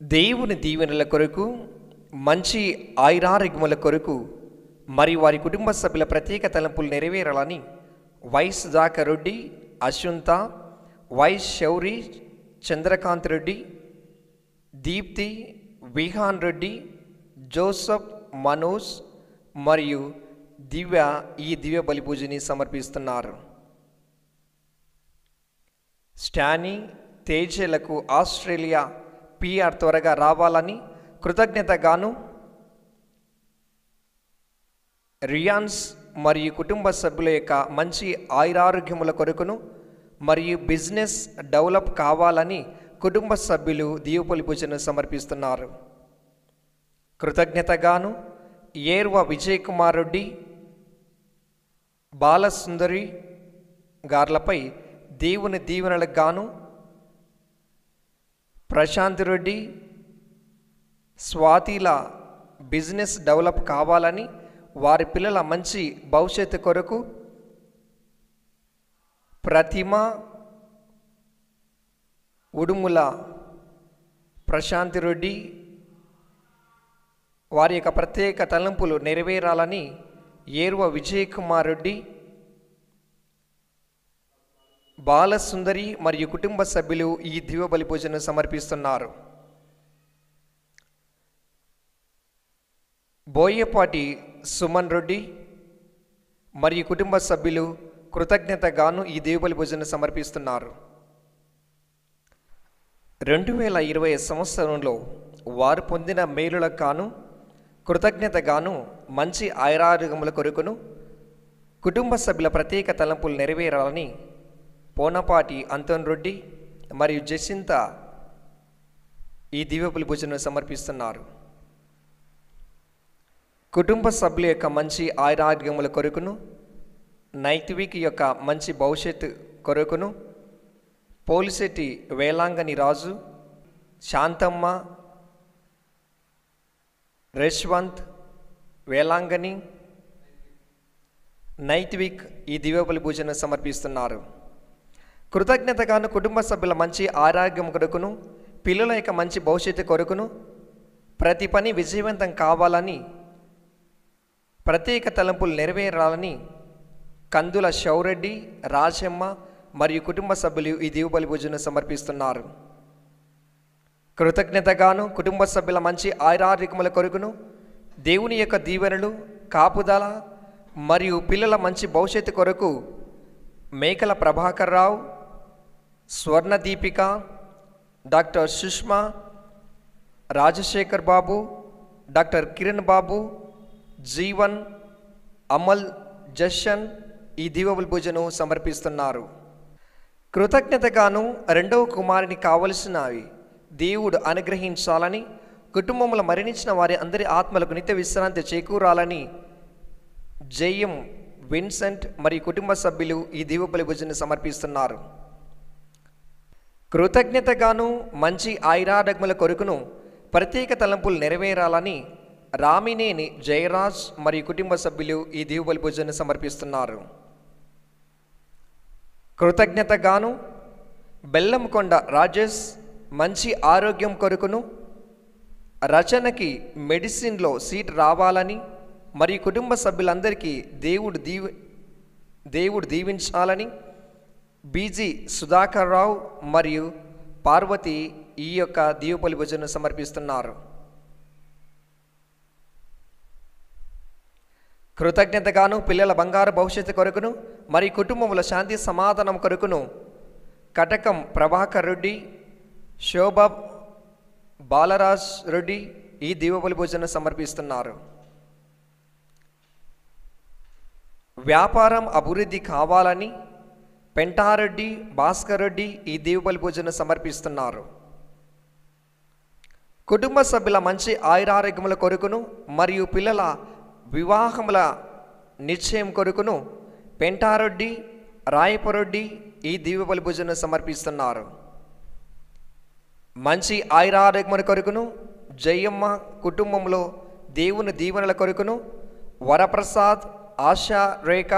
దేవుని దీవెనల కొరకు మంచి ఆయురారోగ్యముల కొరకు మరియు వారి కుటుంబ సభ్యుల ప్రత్యేక తలంపులు నెరవేరాలని వైస్ దాకర్ రెడ్డి అశ్వంత వైస్ శౌరి చంద్రకాంత్ రెడ్డి దీప్తి విహాన్ రెడ్డి జోసఫ్ మనోజ్ మరియు దివ్య ఈ దివ్య బలి పూజని సమర్పిస్తున్నారు స్టానీ తేజలకు ఆస్ట్రేలియా పిఆర్ త్వరగా రావాలని కృతజ్ఞతగాను రియాన్స్ మరియు కుటుంబ సభ్యుల యొక్క మంచి ఆయురారోగ్యముల కొరకును మరియు బిజినెస్ డెవలప్ కావాలని కుటుంబ సభ్యులు దీవపలి పూజను సమర్పిస్తున్నారు కృతజ్ఞతగాను ఏర్వ విజయ్ కుమార్ రెడ్డి బాలసుందరి గార్లపై దేవుని దీవెనలకు గాను ప్రశాంత్ రెడ్డి స్వాతిల బిజినెస్ డెవలప్ కావాలని వారి పిల్లల మంచి భవిష్యత్తు కొరకు ప్రతిమ ఉడుముల ప్రశాంత్ రెడ్డి వారి యొక్క ప్రత్యేక తలంపులు నెరవేరాలని ఏర్వ విజయ్ కుమార్ రెడ్డి బాలసుందరి మరియు కుటుంబ సభ్యులు ఈ దివ్య బలి పూజను సమర్పిస్తున్నారు బోయపాటి సుమన్ రెడ్డి మరియు కుటుంబ సభ్యులు కృతజ్ఞతగాను ఈ దేవుబలి పూజను సమర్పిస్తున్నారు రెండు వేల ఇరవై సంవత్సరంలో వారు పొందిన మేలులకు గాను కృతజ్ఞతగాను మంచి ఆయురారోగ్యముల కొరకును కుటుంబ సభ్యుల ప్రత్యేక తలంపులు నెరవేరాలని పోనపాటి అంతన్ రెడ్డి మరియు జసింత ఈ దివ్యపులి పూజను సమర్పిస్తున్నారు కుటుంబ సభ్యుల యొక్క మంచి ఆయురారోగ్యముల కొరకును నైతివిక్ యొక్క మంచి భవిష్యత్తు కొరకును పోలిశెట్టి వేలాంగని రాజు శాంతమ్మ రేష్వంత్ వేలాంగని నైతివిక్ ఈ దివ్యబలి పూజను సమర్పిస్తున్నారు కృతజ్ఞతగాను కుటుంబ సభ్యుల మంచి ఆరోగ్యం కొరకును పిల్లల యొక్క మంచి భవిష్యత్తు కొరకును ప్రతి పని విజయవంతం కావాలని ప్రత్యేక తలంపులు నెరవేరాలని కందుల శౌరెడ్డి రాజమ్మ మరియు కుటుంబ సభ్యులు ఈ దీవుబలి పూజను సమర్పిస్తున్నారు కృతజ్ఞతగాను కుటుంబ సభ్యుల మంచి ఆయురారోగ్యముల కొరకును దేవుని యొక్క దీవెనలు కాపుదల మరియు పిల్లల మంచి భవిష్యత్తు కొరకు మేకల ప్రభాకర్ రావు స్వర్ణ దీపిక డాక్టర్ సుష్మా రాజశేఖర్ బాబు డాక్టర్ కిరణ్ బాబు జీవన్ అమల్ జషన్ ఈ దీవబుల్ పూజను సమర్పిస్తున్నారు కృతజ్ఞతగాను రెండవ కుమారుని కావలసినవి దేవుడు అనుగ్రహించాలని కుటుంబంలో మరణించిన వారి అందరి ఆత్మలకు నిత్య విశ్రాంతి చేకూరాలని జయం విన్సెంట్ మరియు కుటుంబ సభ్యులు ఈ దీవబలి పూజను సమర్పిస్తున్నారు కృతజ్ఞతగాను మంచి ఆయురాడగ్మల కొరకును ప్రత్యేక తలంపులు నెరవేరాలని రామినేని జయరాజ్ మరియు కుటుంబ సభ్యులు ఈ దీవుబలి పూజను సమర్పిస్తున్నారు కృతజ్ఞతగాను బెల్లంకొండ రాజేష్ మంచి ఆరోగ్యం కొరకును రచనకి మెడిసిన్లో సీట్ రావాలని మరియు కుటుంబ సభ్యులందరికీ దేవుడు దీవి దేవుడు దీవించాలని బీజీ సుధాకర్ రావు మరియు పార్వతి ఈ యొక్క దీవుపలి భుజను సమర్పిస్తున్నారు కృతజ్ఞతగాను పిల్లల బంగారు భవిష్యత్తు కొరకును మరియు కుటుంబంలో శాంతి సమాధానం కొరకును కటకం ప్రభాకర్ రెడ్డి శోభ బాలరాజ్ రెడ్డి ఈ దీవబలి భోజన సమర్పిస్తున్నారు వ్యాపారం అభివృద్ధి కావాలని పెంటారెడ్డి భాస్కర్ రెడ్డి ఈ దీవబలి భోజన సమర్పిస్తున్నారు కుటుంబ సభ్యుల మంచి ఆయురారోగ్యముల కొరకును మరియు పిల్లల వివాహముల నిశ్చయం కొరకును పెంటారెడ్డి రాయపరెడ్డి ఈ దీవబలి భోజన సమర్పిస్తున్నారు మంచి ఆయురారోగ్యముల కొరకును జయమ్మ కుటుంబంలో దేవుని దీవెనల కొరకును వరప్రసాద్ ఆశా రేఖ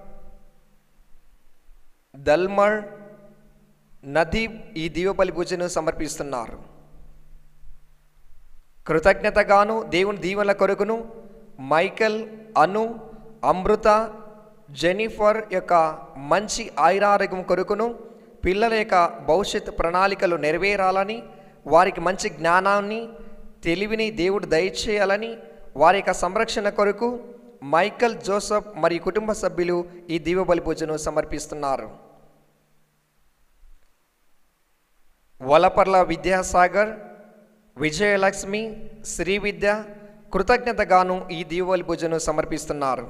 దల్మర్ నదీబ్ ఈ దీవబలి పూజను సమర్పిస్తున్నారు కృతజ్ఞతగాను దేవుని దీవెనల కొరకును మైకల్ అను అమృత జెనిఫర్ యొక్క మంచి ఆయురారోగ్యం కొరకును పిల్లల యొక్క భవిష్యత్ ప్రణాళికలు నెరవేరాలని వారికి మంచి జ్ఞానాన్ని తెలివిని దేవుడు దయచేయాలని వారి యొక్క సంరక్షణ కొరకు మైకల్ జోసఫ్ మరియు కుటుంబ సభ్యులు ఈ దీవబలి పూజను సమర్పిస్తున్నారు వలపర్ల విద్యాసాగర్ విజయలక్ష్మి శ్రీ విద్య కృతజ్ఞతగాను ఈ దీవబలి పూజను సమర్పిస్తున్నారు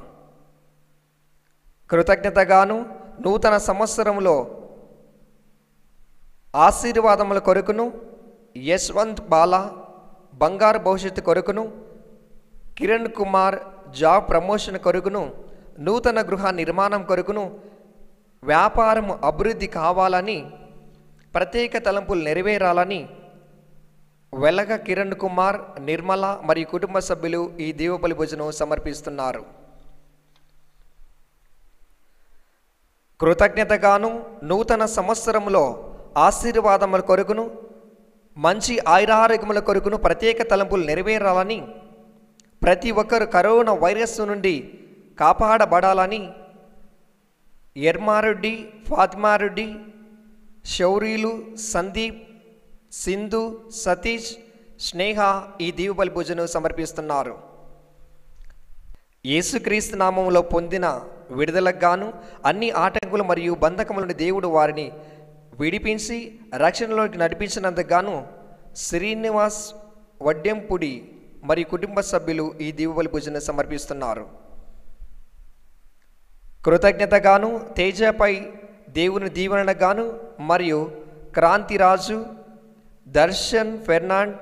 కృతజ్ఞతగాను నూతన సంవత్సరంలో ఆశీర్వాదముల కొరకును యశ్వంత్ బాలా బంగారు భవిష్యత్తు కొరకును కిరణ్ కుమార్ జాబ్ ప్రమోషన్ కొరకును నూతన గృహ నిర్మాణం కొరకును వ్యాపారం అభివృద్ధి కావాలని ప్రత్యేక తలంపులు నెరవేరాలని వెలగ కిరణ్ కుమార్ నిర్మల మరియు కుటుంబ సభ్యులు ఈ దీవబలి భుజను సమర్పిస్తున్నారు కృతజ్ఞతగాను నూతన సంవత్సరంలో ఆశీర్వాదముల కొరకును మంచి ఆయురారోగ్యముల కొరకును ప్రత్యేక తలంపులు నెరవేరాలని ప్రతి ఒక్కరు కరోనా వైరస్ నుండి కాపాడబడాలని ఎర్మారెడ్డి ఫాతిమారెడ్డి శౌరీలు సందీప్ సింధు సతీష్ స్నేహ ఈ దీవుబలి పూజను సమర్పిస్తున్నారు యేసుక్రీస్తు నామంలో పొందిన విడుదలకు గాను అన్ని ఆటంకులు మరియు బంధకముల నుండి దేవుడు వారిని విడిపించి రక్షణలోకి నడిపించినందుకు గాను శ్రీనివాస్ వడ్డెంపుడి మరియు కుటుంబ సభ్యులు ఈ దీవుబలి పూజను సమర్పిస్తున్నారు కృతజ్ఞతగాను తేజపై దేవుని దీవెనగాను మరియు క్రాంతిరాజు దర్శన్ ఫెర్నాండ్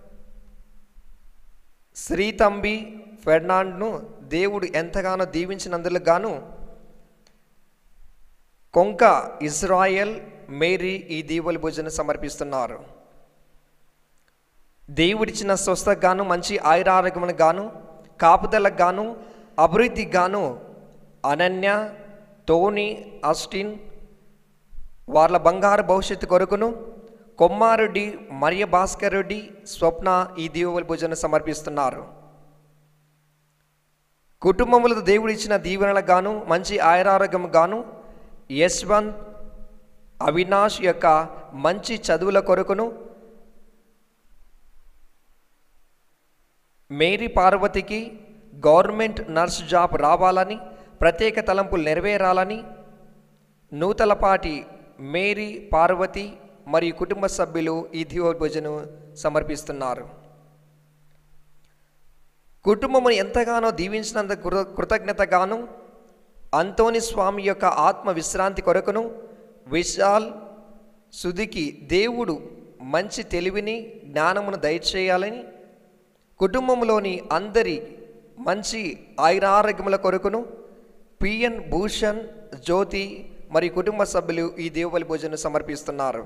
శ్రీతంబి ఫెర్నాండ్ను దేవుడు ఎంతగానో దీవించినందుకు గాను కొంక ఇజ్రాయెల్ మేరీ ఈ దీవుల భోజనం సమర్పిస్తున్నారు దేవుడిచ్చిన స్వస్థకు గాను మంచి ఆయురారోగ్యములకు గాను కాపుదలకు గాను అభివృద్ధికి గాను అనన్య టోనీ అస్టిన్ వాళ్ళ బంగారు భవిష్యత్తు కొరకును కొమ్మారెడ్డి మరియ భాస్కర్ రెడ్డి స్వప్న ఈ దీవుల భోజనం సమర్పిస్తున్నారు కుటుంబములతో దేవుడిచ్చిన దీవెనలకు గాను మంచి ఆయురారోగ్యం గాను యశ్వంత్ అవినాష్ యొక్క మంచి చదువుల కొరకును మేరీ పార్వతికి గవర్నమెంట్ నర్స్ జాబ్ రావాలని ప్రత్యేక తలంపులు నెరవేరాలని నూతలపాటి మేరీ పార్వతి మరియు కుటుంబ సభ్యులు ఈ దివోభజను సమర్పిస్తున్నారు కుటుంబమును ఎంతగానో దీవించినంత కృత కృతజ్ఞతగాను అంతోని స్వామి యొక్క ఆత్మ విశ్రాంతి కొరకును విశాల్ సుదికి దేవుడు మంచి తెలివిని జ్ఞానమును దయచేయాలని కుటుంబంలోని అందరి మంచి ఆయురారోగ్యముల కొరకును పిఎన్ భూషణ్ జ్యోతి మరియు కుటుంబ సభ్యులు ఈ దేవుబలి భోజనం సమర్పిస్తున్నారు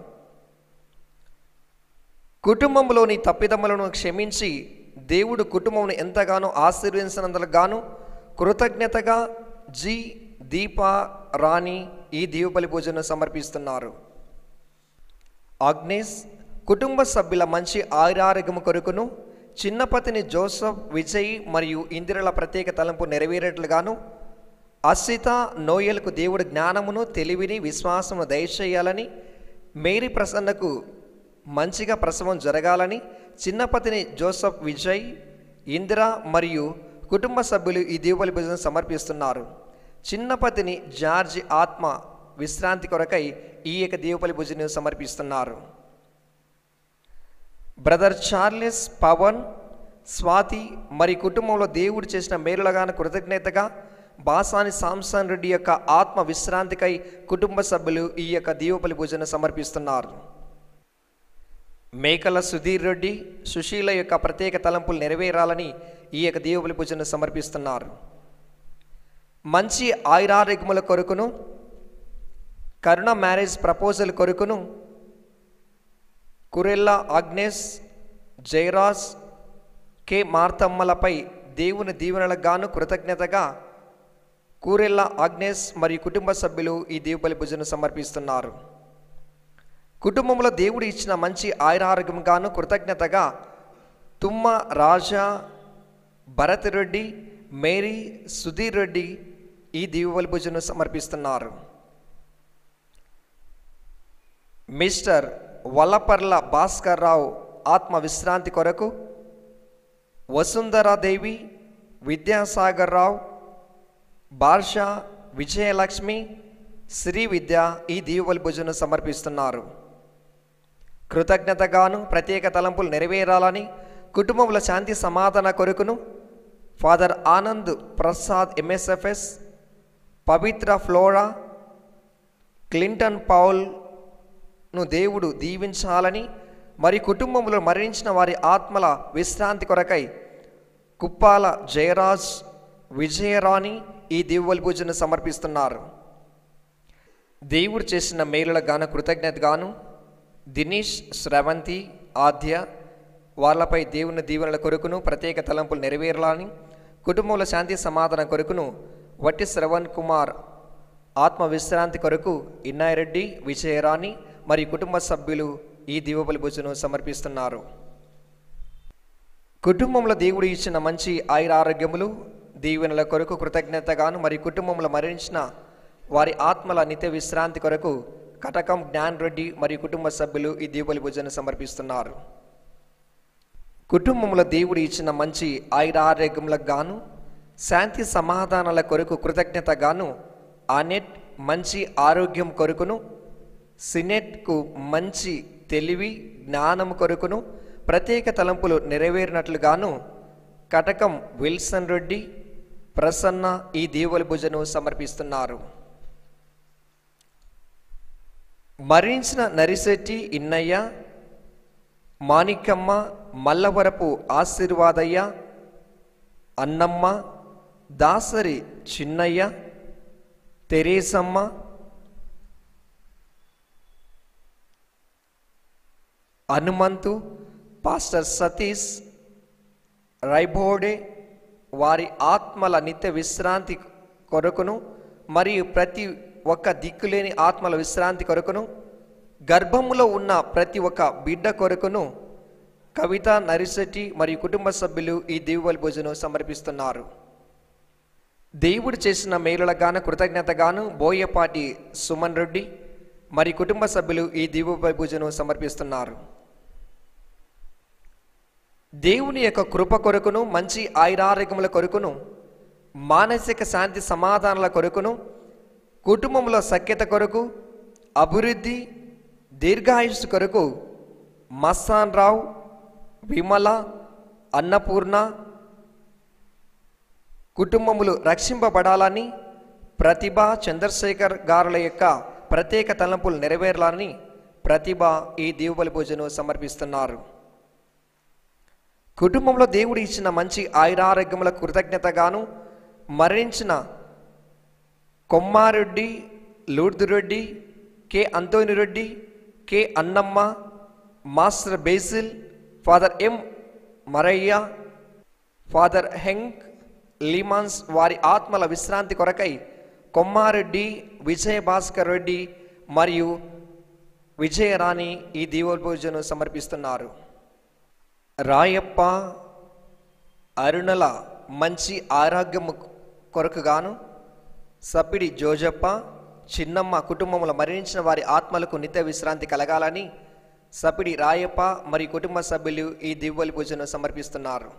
కుటుంబంలోని తప్పిదములను క్షమించి దేవుడు కుటుంబమును ఎంతగానో ఆశీర్వదించినందుకు గాను కృతజ్ఞతగా జి దీప రాణి ఈ దీవబలి భోజనం సమర్పిస్తున్నారు ఆగ్నేస్ కుటుంబ సభ్యుల మంచి ఆయురారోగ్యము కొరకును చిన్నపతిని జోసఫ్ విజయ్ మరియు ఇందిరల ప్రత్యేక తలంపు నెరవేరేట్లుగాను అసిత నోయలకు దేవుడు జ్ఞానమును తెలివిని విశ్వాసమును దయచేయాలని మేరీ ప్రసన్నకు మంచిగా ప్రసవం జరగాలని చిన్నపతిని జోసఫ్ విజయ్ ఇందిర మరియు కుటుంబ సభ్యులు ఈ దీవుబలి భోజనం సమర్పిస్తున్నారు చిన్నపతిని జార్జి ఆత్మ విశ్రాంతి కొరకై ఈ యొక్క దీవుబలి భోజనం సమర్పిస్తున్నారు బ్రదర్ చార్లెస్ పవన్ స్వాతి మరి కుటుంబంలో దేవుడు చేసిన మేలులగాన కృతజ్ఞతగా బాసాని సాంసన్ రెడ్డి యొక్క ఆత్మ విశ్రాంతికై కుటుంబ సభ్యులు ఈ యొక్క దీవపలి పూజను సమర్పిస్తున్నారు మేకల సుధీర్ రెడ్డి సుశీల యొక్క ప్రత్యేక తలంపులు నెరవేరాలని ఈ యొక్క దీవపలి పూజను సమర్పిస్తున్నారు మంచి ఆయురారోగ్యముల కొరకును కరుణ మ్యారేజ్ ప్రపోజల్ కొరకును కురెల్లా ఆగ్నేస్ జయరాజ్ కె మార్తమ్మలపై దేవుని దీవెనలకు గాను కృతజ్ఞతగా కూరెల్లా ఆగ్నేస్ మరియు కుటుంబ సభ్యులు ఈ దీవుబలి భుజను సమర్పిస్తున్నారు కుటుంబంలో దేవుడు ఇచ్చిన మంచి ఆయురారోగ్యం గాను కృతజ్ఞతగా తుమ్మ రాజా భరత్ రెడ్డి మేరీ సుధీర్ రెడ్డి ఈ దీవెబలి పూజను సమర్పిస్తున్నారు మిస్టర్ వల్లపర్ల భాస్కర్ రావు ఆత్మ విశ్రాంతి కొరకు వసుంధరాదేవి విద్యాసాగర్ రావు బార్షా విజయలక్ష్మి శ్రీ విద్య ఈ దీవుబలి పూజను సమర్పిస్తున్నారు కృతజ్ఞతగాను ప్రత్యేక తలంపులు నెరవేరాలని కుటుంబంలో శాంతి సమాధాన కొరకును father Anand Prasad MSFS Pavitra Flora Clinton పౌల్ను దేవుడు దీవించాలని మరి కుటుంబంలో మరణించిన వారి ఆత్మల విశ్రాంతి కొరకై కుప్పాల జయరాజ్ విజయరాణి ఈ దివ్వలి పూజను సమర్పిస్తున్నారు దేవుడు చేసిన మేలుల గాన కృతజ్ఞత గాను దినేష్ శ్రవంతి ఆద్య వాళ్ళపై దేవుని దీవెనల కొరకును ప్రత్యేక తలంపులు నెరవేరాలని కుటుంబంలో శాంతి సమాధానం కొరకును వట్టి శ్రవణ్ కుమార్ ఆత్మ విశ్రాంతి కొరకు ఇన్నాయిరెడ్డి విజయరాణి మరియు కుటుంబ సభ్యులు ఈ దీవబలి పూజను సమర్పిస్తున్నారు కుటుంబంలో దేవుడు ఇచ్చిన మంచి ఆయుర ఆరోగ్యములు దీవెనల కొరకు కృతజ్ఞతగాను మరి కుటుంబంలో మరణించిన వారి ఆత్మల నిత్య విశ్రాంతి కొరకు కటకం జ్ఞాన్ రెడ్డి మరియు కుటుంబ సభ్యులు ఈ దీవుబలి పూజను సమర్పిస్తున్నారు కుటుంబంలో దేవుడు ఇచ్చిన మంచి ఆయుర ఆరోగ్యములకు గాను శాంతి సమాధానాల కొరకు కృతజ్ఞత గాను ఆనెట్ మంచి ఆరోగ్యం కొరకును సినెట్కు మంచి తెలివి జ్ఞానం కొరకును ప్రత్యేక తలంపులు నెరవేరినట్లుగాను కటకం విల్సన్ రెడ్డి ప్రసన్న ఈ దీవుల భుజను సమర్పిస్తున్నారు మరణించిన నరిశెట్టి ఇన్నయ్య మాణికమ్మ మల్లవరపు ఆశీర్వాదయ్య అన్నమ్మ దాసరి చిన్నయ్య తెరేసమ్మ హనుమంతు పాస్టర్ సతీష్ రైబోడే వారి ఆత్మల నిత్య విశ్రాంతి కొరకును మరియు ప్రతి ఒక్క దిక్కులేని ఆత్మల విశ్రాంతి కొరకును గర్భములో ఉన్న ప్రతి ఒక్క బిడ్డ కొరకును కవిత నరిశెట్టి మరియు కుటుంబ సభ్యులు ఈ దీవువలి భోజనం సమర్పిస్తున్నారు దేవుడు చేసిన మేలులగాన కృతజ్ఞతగాను బోయపాటి సుమన్ రెడ్డి మరి కుటుంబ సభ్యులు ఈ దీవుపై పూజను సమర్పిస్తున్నారు దేవుని యొక్క కృప కొరకును మంచి ఆయురారోగ్యముల కొరకును మానసిక శాంతి సమాధానాల కొరకును కుటుంబంలో సఖ్యత కొరకు అభివృద్ధి దీర్ఘాయుష్ కొరకు మస్తాన్ రావు విమల అన్నపూర్ణ కుటుంబములు రక్షింపబడాలని ప్రతిభ చంద్రశేఖర్ గారుల యొక్క ప్రత్యేక తలంపులు నెరవేరాలని ప్రతిభ ఈ దీవుబలి పూజను సమర్పిస్తున్నారు కుటుంబంలో దేవుడు ఇచ్చిన మంచి ఆయురారోగ్యముల కృతజ్ఞతగాను మరణించిన Kommareddy Lourdureddy K Anthony Reddy K Annamma master Basil father M Marayya father Henk Leemans వారి ఆత్మల విశ్రాంతి కొరకై కొమ్మారెడ్డి విజయ భాస్కర్ రెడ్డి మరియు విజయరాణి ఈ దీవోపూజను సమర్పిస్తున్నారు రాయప్ప అరుణల మంచి ఆరోగ్యము కొరకుగాను సప్పిడి జోజప్ప చిన్నమ్మ కుటుంబంలో మరణించిన వారి ఆత్మలకు నిత్య విశ్రాంతి కలగాలని సపిడి రాయప్ప మరియు కుటుంబ సభ్యులు ఈ దివ్వలి పూజను సమర్పిస్తున్నారు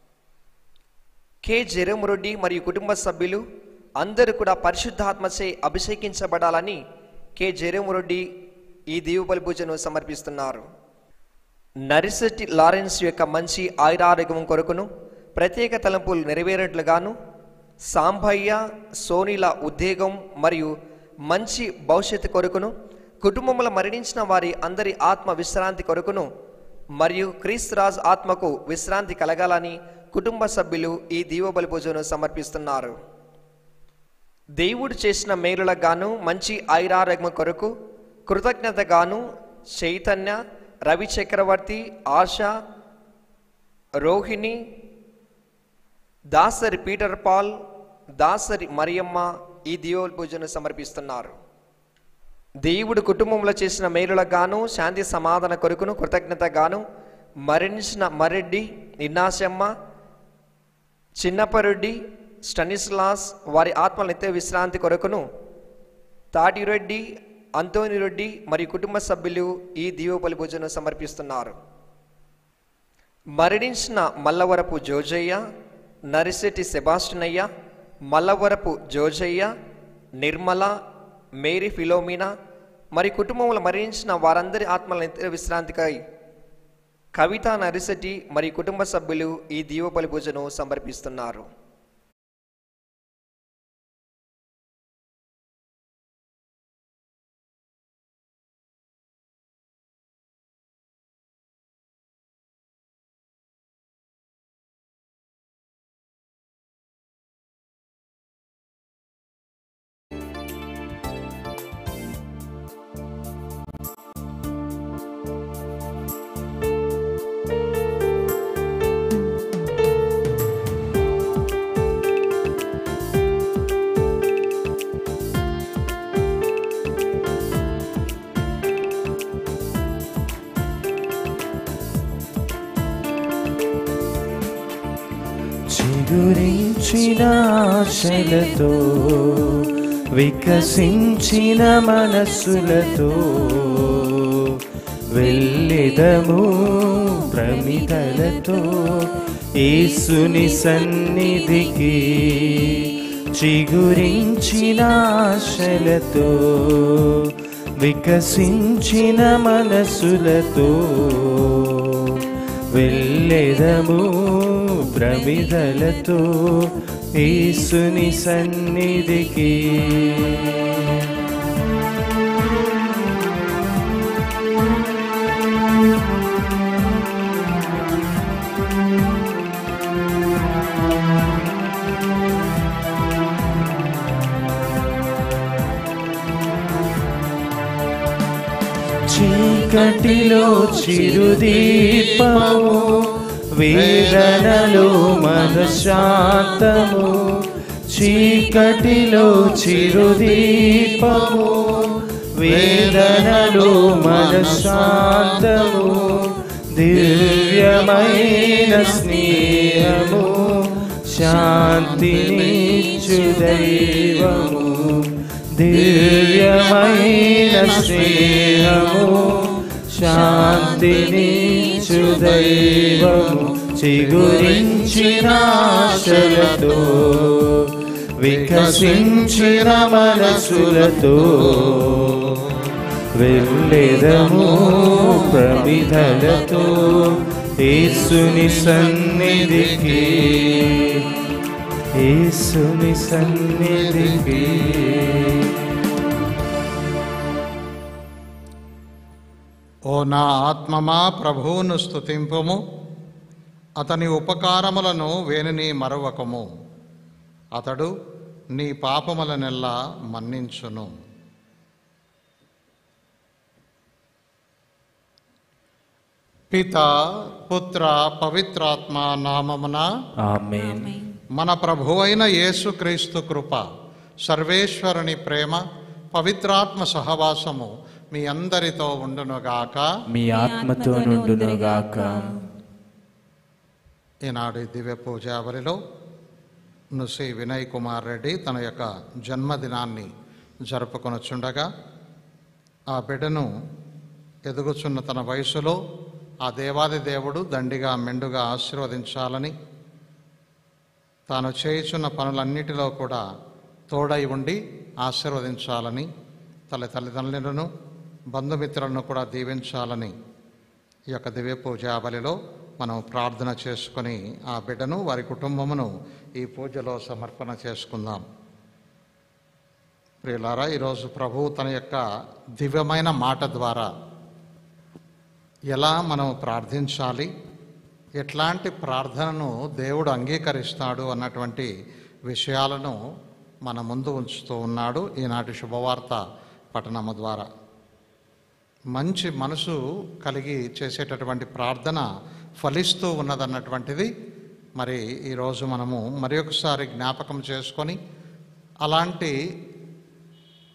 కె జెరమురెడ్డి మరియు కుటుంబ సభ్యులు అందరూ కూడా పరిశుద్ధాత్మచే అభిషేకించబడాలని కె జెరమురెడ్డి ఈ దీవుబలి పూజను సమర్పిస్తున్నారు నరిశెట్టి లారెన్స్ యొక్క మంచి ఆయురారోగ్యం కొరకును ప్రత్యేక తలంపులు నెరవేరేట్లుగాను సాంభయ్య సోనిల ఉద్వేగం మరియు మంచి భవిష్యత్తు కొరకును కుటుంబంలో మరణించిన వారి అందరి ఆత్మ విశ్రాంతి కొరకును మరియు క్రీస్తురాజ్ ఆత్మకు విశ్రాంతి కలగాలని కుటుంబ సభ్యులు ఈ దీవబలి పూజను సమర్పిస్తున్నారు దేవుడు చేసిన మేలులకు గాను మంచి ఆయురారోగ్యం కొరకు కృతజ్ఞతగాను చైతన్య రవి చక్రవర్తి ఆశ రోహిణి దాసరి పీటర్ పాల్ దాసరి మరియమ్మ ఈ దీవోల్ పూజను సమర్పిస్తున్నారు దేవుడు కుటుంబంలో చేసిన మేలులకు గాను శాంతి సమాధాన కొరకును కృతజ్ఞత గాను మరణించిన మరెడ్డి ఇన్నాశమ్మ చిన్నపరెడ్డి స్టనిస్లాస్ వారి ఆత్మల నిత్య విశ్రాంతి కొరకును తాటిరెడ్డి అంతోని రెడ్డి మరియు కుటుంబ సభ్యులు ఈ దీవోపలి పూజను సమర్పిస్తున్నారు మరణించిన మల్లవరపు జోజయ్య నరిశెట్టి సెబాస్టినయ్య మల్లవరపు జోజయ్య నిర్మల మేరీ ఫిలోమినా మరి కుటుంబంలో మరణించిన వారందరి ఆత్మల నిత్య విశ్రాంతికై కవిత నరిశెట్టి మరి కుటుంబ సభ్యులు ఈ దీవోపలి పూజను సమర్పిస్తున్నారు చిగురించిన ఆశలతో వికసించిన మనస్సులతో వెళ్ళెదము ప్రమిదలతో యేసుని సన్నిధికి చిగురించిన ఆశలతో వికసించిన మనసులతో వెళ్ళెదము ప్రమిదలతో యేసుని సన్నిధికి చీకటిలో చిరుదీపము వేదనలో మనశాంతము చీకటిలో చిరుదీపము వేదనలో మనశాంతము దివ్యమైన స్నేహము శాంతినిచ్చు దైవము దివ్యమైన స్నేహము శాంతినిచ్చు దైవము చిగురించిన ఆశలతో వికసించిన మనసులతో వెళ్ళెదము ప్రమిదలతో యేసుని సన్నిధికి యేసుని సన్నిధికి ఓ నా ఆత్మమా ప్రభువును స్తుతింపుము అతని ఉపకారములను వేణుని మరవకము అతడు నీ పాపములనెల్లా మన్నించును పిత పుత్ర పవిత్రాత్మ నామమున ఆమేన్ మన ప్రభువైన యేసుక్రీస్తు కృప సర్వేశ్వరుని ప్రేమ పవిత్రాత్మ సహవాసము మీ అందరితో ఉండునుగాక మీ ఆత్మతో నుండునుగాక ఈనాడు ఈ దివ్య పూజావరిలో నుసి వినయ్ కుమార్ రెడ్డి తన యొక్క జన్మదినాన్ని జరుపుకొనుచుండగా ఆ బిడ్డను ఎదుగుచున్న తన వయసులో ఆ దేవాది దేవుడు దండిగా మెండుగా ఆశీర్వదించాలని తాను చేయుచున్న పనులన్నిటిలో కూడా తోడై ఉండి ఆశీర్వదించాలని తల్లి తల్లిదండ్రులను బంధుమిత్రులను కూడా దీవించాలని ఈ యొక్క దివ్య పూజా బలిలో మనం ప్రార్థన చేసుకొని ఆ బిడ్డను వారి కుటుంబమును ఈ పూజలో సమర్పణ చేసుకుందాం ప్రియులారా ఈరోజు ప్రభువు తన యొక్క దివ్యమైన మాట ద్వారా ఎలా మనం ప్రార్థించాలి ఎట్లాంటి ప్రార్థనను దేవుడు అంగీకరిస్తాడు అన్నటువంటి విషయాలను మన ముందు ఉంచుతూ ఉన్నాడు ఈనాటి శుభవార్త పఠనము ద్వారా మంచి మనసు కలిగి చేసేటటువంటి ప్రార్థన ఫలిస్తూ ఉన్నదన్నటువంటిది మరి ఈరోజు మనము మరి ఒకసారి జ్ఞాపకం చేసుకొని అలాంటి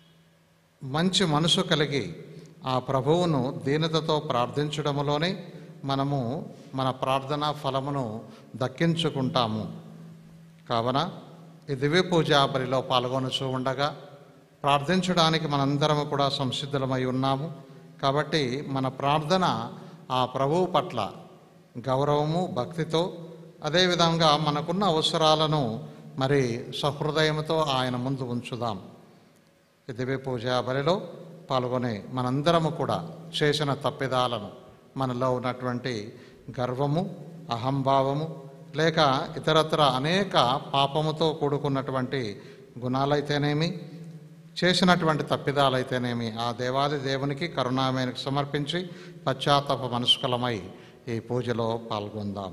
మంచి మనసు కలిగి ఆ ప్రభువును దీనతతో ప్రార్థించడములోనే మనము మన ప్రార్థన ఫలమును దక్కించుకుంటాము కావున ఈ దివ్య పూజా బలిలో పాల్గొనచూ ఉండగా ప్రార్థించడానికి మనందరం కూడా సంసిద్ధులమై ఉన్నాము కాబట్టి మన ప్రార్థన ఆ ప్రభువు పట్ల గౌరవము భక్తితో అదేవిధంగా మనకున్న అవసరాలను మరి సహృదయంతో ఆయన ముందు ఉంచుదాం ఈ దివ్య పూజ బలిలో పాల్గొనే మనందరము కూడా చేసిన తప్పిదాలను మనలో ఉన్నటువంటి గర్వము అహంభావము లేక ఇతరత్ర అనేక పాపముతో కూడుకున్నటువంటి గుణాలైతేనేమి చేసినటువంటి తప్పిదాలైతేనేమి ఆ దేవాది దేవునికి కరుణామేనికి సమర్పించి పశ్చాత్తాప మనస్కులమై ఈ పూజలో పాల్గొందాం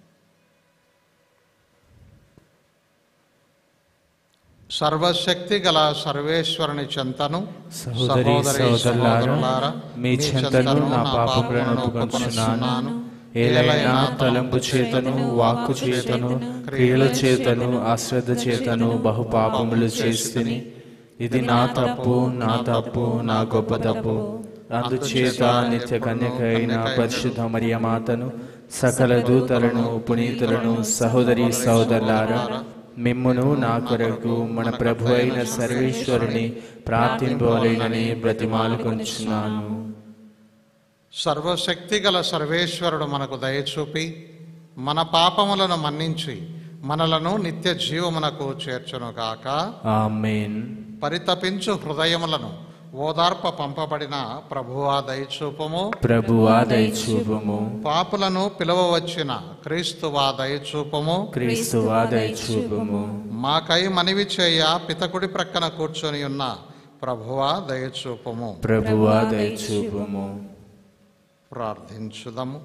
సర్వశక్తి గల సర్వేశ్వరుని చెంతను సహోదరి సహోదరులారా మీ చెంతను నా పాపములను ఒప్పుకొనుచున్నాను ఏలైనా తలంపు చేతను వాక్కు చేతను క్రియల చేతను అశ్రద్ధ చేతను బహు పాపములు చేస్తుని ఇది నా తప్పు నా తప్పు నా గొప్ప తప్పు అందుచేత నిత్య కన్యక అయిన పరిశుద్ధ మరియమాతను సకల దూతలను పునీతులను సహోదరి సహోదరులారా మిమ్మును నా కొరకు మన ప్రభు అయిన సర్వేశ్వరుని ప్రార్థింపవలేనని బ్రతిమాలుకొంచున్నాను సర్వశక్తి గల సర్వేశ్వరుడు మనకు దయచూపి మన పాపములను మన్నించి మనలను నిత్య జీవమునకు చేర్చునుగాక ఆమేన్ పరితపించు హృదయములను ఓదార్ప పంపబడిన ప్రభువా దయచూపము ప్రభువా దయచూపము పాపులను పిలువవచ్చిన క్రీస్తువా దయచూపము క్రీస్తువా దయచూపము మాకై మనవి చేయ పితకుడి ప్రక్కన కూర్చొని ఉన్న ప్రభువా దయచూపము ప్రభువా దయచూపము ప్రార్థించుదము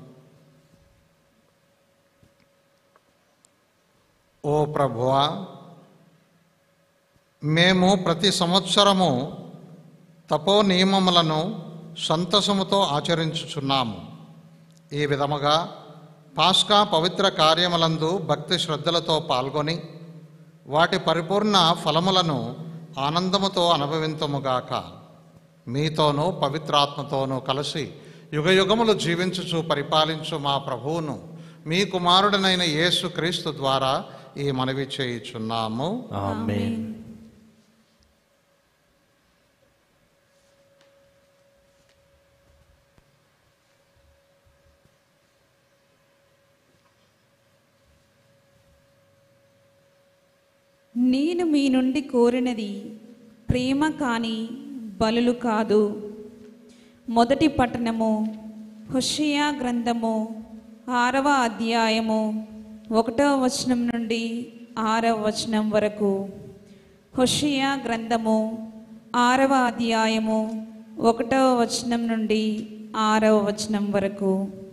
ఓ ప్రభువా మేము ప్రతి సంవత్సరము తపో నియమములను సంతసముతో ఆచరించుచున్నాము ఈ విధముగా పాస్కా పవిత్ర కార్యములందు భక్తి శ్రద్ధలతో పాల్గొని వాటి పరిపూర్ణ ఫలములను ఆనందముతో అనుభవింతముగాక మీతోనూ పవిత్రాత్మతోనూ కలిసి యుగయుగములు జీవించుచు పరిపాలించు మా ప్రభువును మీ కుమారుడనైన యేసు క్రీస్తు ద్వారా ఈ మనవి చేయుచున్నాము ఆమేన్ నేను మీ నుండి కోరినది ప్రేమ కాని బలులు కాదు మొదటి పట్టణము హుషియా గ్రంథము ఆరవ అధ్యాయము ఒకటవ వచనం నుండి ఆరవ వచనం వరకు హుషియా గ్రంథము ఆరవ అధ్యాయము ఒకటవ వచనం నుండి ఆరవ వచనం వరకు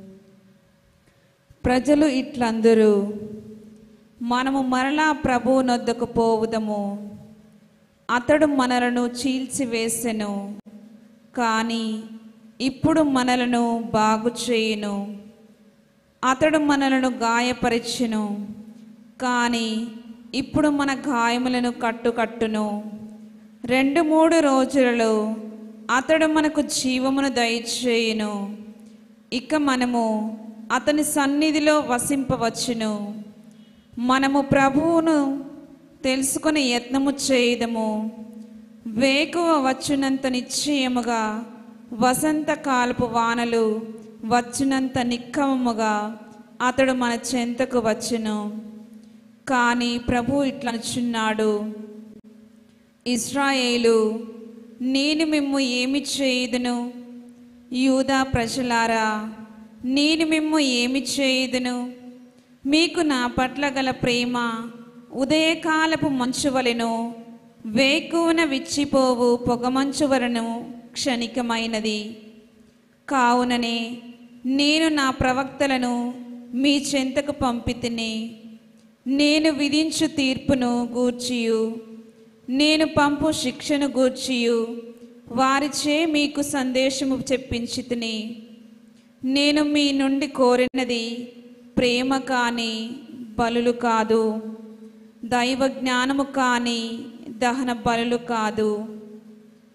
ప్రజలు ఇట్లందరూ మనము మరలా ప్రభువు నొద్దకు పోవుదము అతడు మనలను చీల్చివేసెను కానీ ఇప్పుడు మనలను బాగు చేయును అతడు మనలను గాయపరిచెను కానీ ఇప్పుడు మన గాయములను కట్టుకట్టును రెండు మూడు రోజులలో అతడు మనకు జీవమును దయచేయును ఇక మనము అతని సన్నిధిలో వసింపవచ్చును మనము ప్రభువును తెలుసుకుని యత్నము చేయదము వేకువ వచ్చునంత నిశ్చయముగా వసంతకాలపు వానలు వచ్చునంత నిక్కమముగా అతడు మన చెంతకు వచ్చును కానీ ప్రభు ఇట్లనుచున్నాడు ఇస్రాయేలు నేను మిమ్ము ఏమి చేయుదును యూదా ప్రజలారా నేను మిమ్ము ఏమి చేయుదును మీకు నా పట్ల గల ప్రేమ ఉదయకాలపు మంచు వలెను వేకువన విచ్చిపోవు పొగమంచు వలెను క్షణికమైనది కావుననే నేను నా ప్రవక్తలను మీ చెంతకు పంపితిని నేను విధించు తీర్పును గూర్చియు నేను పంపు శిక్షను గూర్చియు వారిచే మీకు సందేశము చెప్పించి నేను మీ నుండి కోరినది ప్రేమ కాని బలులు కాదు దైవ జ్ఞానము కాని దహన బలులు కాదు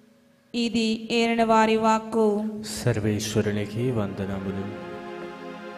ఇది ఏరణ వారి వాక్కు సర్వేశ్వరునికి వందనములు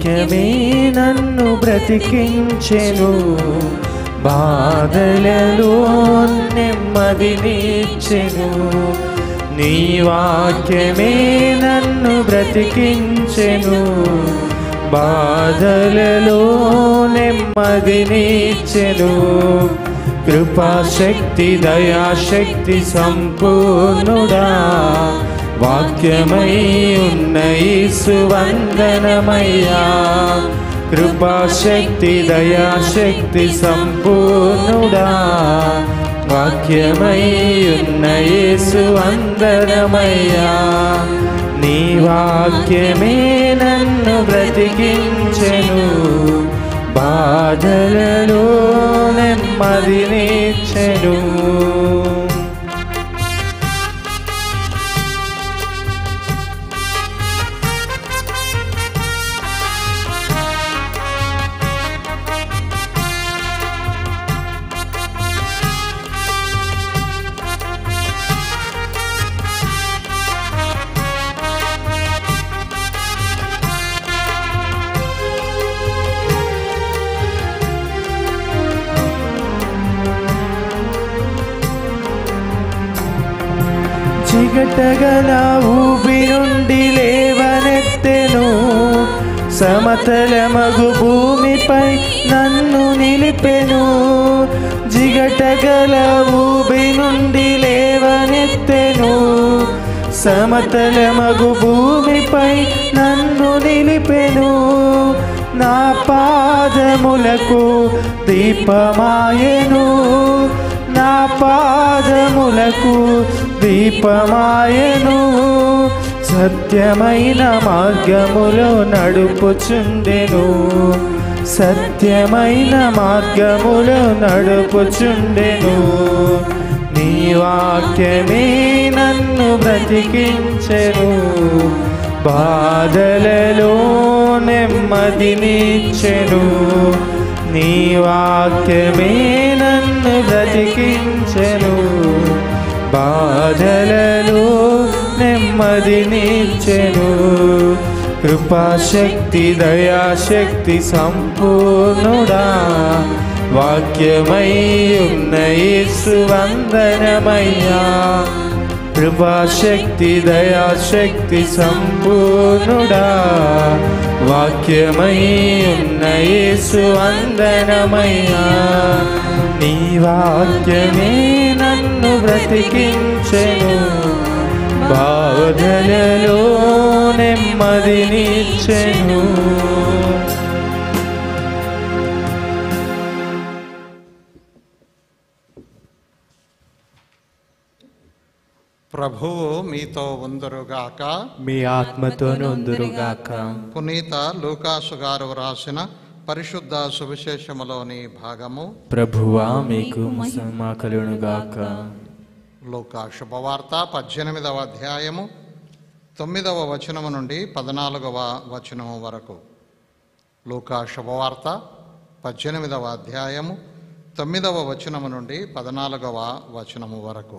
వాక్యమే నన్ను బ్రతికించెను బాధలలో నెమ్మదినిచ్చెను నీ వాక్యమే నన్ను బ్రతికించెను బాధలలో నెమ్మదినిచ్చెను కృపాశక్తి దయాశక్తి సంపూర్ణుడా వాక్యమై ఉన్న యేసు వందనమయ్యా కృపాశక్తి దయాశక్తి సంపూర్ణుడా వాక్యమై ఉన్న యేసు వందనమయ్యా నీ వాక్యమే నన్ను బ్రతికించెను బాధలలో నెమ్మదినిచ్చెను చిగటగల ఊబి నుండి లేవనెత్తెను సమతలమగు భూమిపై నన్ను నిలిపెను జిగటగల ఊబి నుండి లేవనెత్తెను సమతలమగు భూమిపై నన్ను నిలిపెను నా పాదములకు దీపమాయను నా పాదములకు దీపమాయను సత్యమైన మార్గములో నడుపుచుండెను సత్యమైన మార్గములో నడుపుచుండెను నీ వాక్యమే నన్ను బ్రతికించెను బాధలలో నెమ్మదినిచ్చెను నీ వాక్యమే నన్ను బ్రతికించెను బాధలలో నెమ్మదినిచ్చెను కృపాశక్తి దయాశక్తి సంపూర్ణుడా వాక్యమై ఉన్న యేసు వందనమయ్యా కృపాశక్తి దయాశక్తి సంపూర్ణుడా వాక్యమై ఉన్న యేసు వందనమయ్యా నీ వాక్యమే నన్ను బ్రతికించెను బాధలలో నెమ్మదినిచ్చెను ప్రభువు మీతో ఉందరుగాక మీ ఆత్మతో నొందురుగాక పునీత లూకాసు గారు వ్రాసిన పరిశుద్ధ సువిశేషములోని భాగము ప్రభువా మీకు మహిమ కలుగునుగాక లూకా శుభవార్త పద్దెనిమిదవ అధ్యాయము తొమ్మిదవ వచనము నుండి పద్నాలుగవ వచనము వరకు లూకా శుభవార్త పద్దెనిమిదవ అధ్యాయము తొమ్మిదవ వచనము నుండి పద్నాలుగవ వచనము వరకు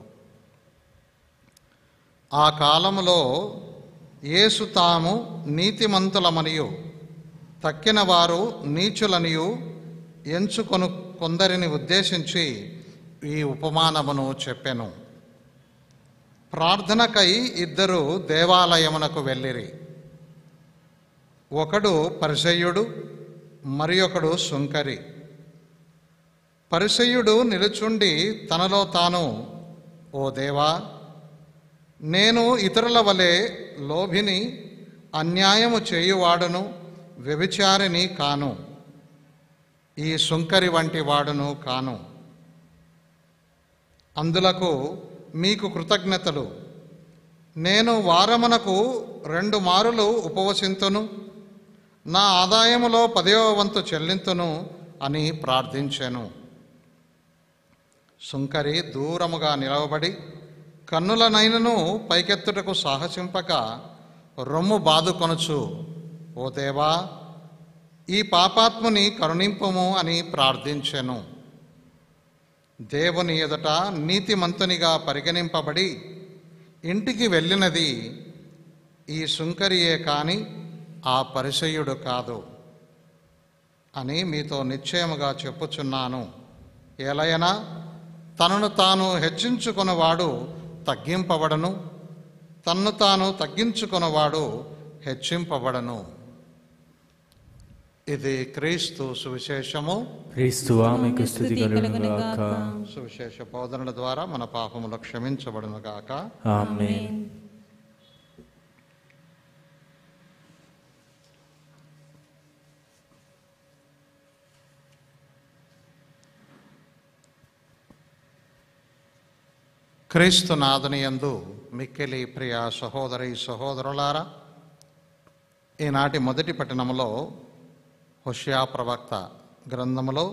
ఆ కాలములో యేసు తాము నీతిమంతులమనియు తక్కిన వారు నీచులనియు ఎంచుకొను కొందరిని ఉద్దేశించి ఈ ఉపమానమును చెప్పెను ప్రార్థనకై ఇద్దరు దేవాలయమునకు వెళ్ళిరి ఒకడు పరిసయ్యుడు మరి ఒకడు సుంకరి పరిసయ్యుడు నిలుచుండి తనలో తాను ఓ దేవా నేను ఇతరుల వలె లోభిని అన్యాయము చేయువాడును వ్యభిచారిని కాను ఈ సుంకరి వంటి వాడును కాను అందులకు మీకు కృతజ్ఞతలు నేను వారమునకు రెండు మారులు ఉపవసింతును నా ఆదాయములో పదవ వంతు చెల్లింతును అని ప్రార్థించాను సుంకరి దూరముగా నిలవబడి కన్నులనైనను పైకెత్తుటకు సాహసింపక రొమ్ము బాదుకొనుచు ఓ దేవా ఈ పాపాత్ముని కరుణింపుము అని ప్రార్థించెను దేవుని ఎదుట నీతిమంతునిగా పరిగణింపబడి ఇంటికి వెళ్ళినది ఈ సుంకరియే కాని ఆ పరిసయుడు కాదు అని మీతో నిశ్చయముగా చెప్పుచున్నాను ఎలయనా తనను తాను హెచ్చించుకున్నవాడు తగ్గింపబడను తన్ను తాను తగ్గించుకున్నవాడు హెచ్చింపబడను ఇది క్రీస్తు సువిశేషము క్రీస్తువా మీకు స్థుతి కలుగును గాక సువిశేష బోధనల ద్వారా మన పాపములు క్షమించబడును గాక ఆమేన్ క్రీస్తు నాదుని యందు మిక్కిలి ప్రియ సహోదరి సహోదరులారా ఈనాటి మొదటి పట్టణంలో హుష్యా ప్రవక్త గ్రంథములో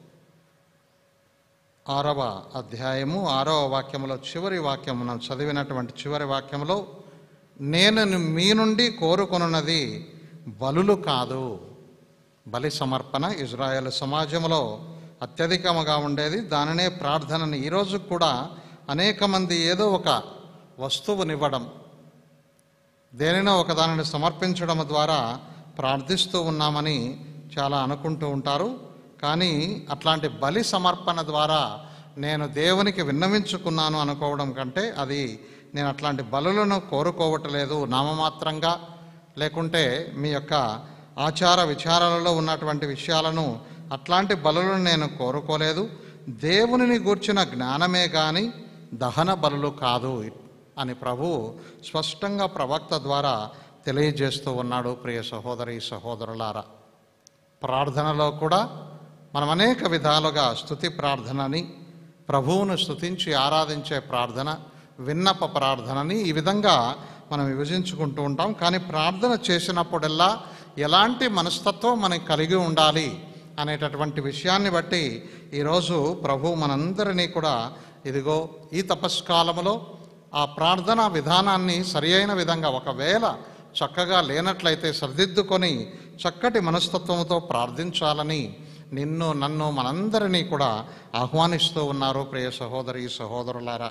ఆరవ అధ్యాయము ఆరవ వాక్యములో చివరి వాక్యము మనం చదివినటువంటి చివరి వాక్యములో నేను మీ నుండి కోరుకొనున్నది బలులు కాదు బలి సమర్పణ ఇజ్రాయెల్ సమాజంలో అత్యధికముగా ఉండేది దానినే ప్రార్థనని ఈరోజు కూడా అనేక మంది ఏదో ఒక వస్తువునివ్వడం దేనినో ఒక దానిని సమర్పించడం ద్వారా ప్రార్థిస్తూ ఉన్నామని చాలా అనుకుంటూ ఉంటారు కానీ అట్లాంటి బలి సమర్పణ ద్వారా నేను దేవునికి విన్నవించుకున్నాను అనుకోవడం కంటే అది నేను అట్లాంటి బలులను కోరుకోవట్లేదు నామమాత్రంగా లేకుంటే మీ యొక్క ఆచార విచారాలలో ఉన్నటువంటి విషయాలను అట్లాంటి బలులను నేను కోరుకోలేదు దేవునిని గూర్చిన జ్ఞానమే కానీ దహన బలులు కాదు అని ప్రభు స్పష్టంగా ప్రవక్త ద్వారా తెలియజేస్తూ ఉన్నాడు ప్రియ సహోదరి సహోదరులారా ప్రార్థనలో కూడా మనం అనేక విధాలుగా స్తుతి ప్రార్థనని ప్రభువును స్తుతించి ఆరాధించే ప్రార్థన విన్నప ప్రార్థనని ఈ విధంగా మనం విభజించుకుంటూ ఉంటాం కానీ ప్రార్థన చేసినప్పుడల్లా ఎలాంటి మనస్తత్వం మనకి కలిగి ఉండాలి అనేటటువంటి విషయాన్ని బట్టి ఈరోజు ప్రభు మనందరినీ కూడా ఇదిగో ఈ తపస్కాలములో ఆ ప్రార్థనా విధానాన్ని సరి అయిన విధంగా ఒకవేళ చక్కగా లేనట్లయితే సరిదిద్దుకొని చక్కటి మనస్తత్వంతో ప్రార్థించాలని నిన్ను నన్ను మనందరినీ కూడా ఆహ్వానిస్తూ ఉన్నారు ప్రియ సహోదరి సహోదరులారా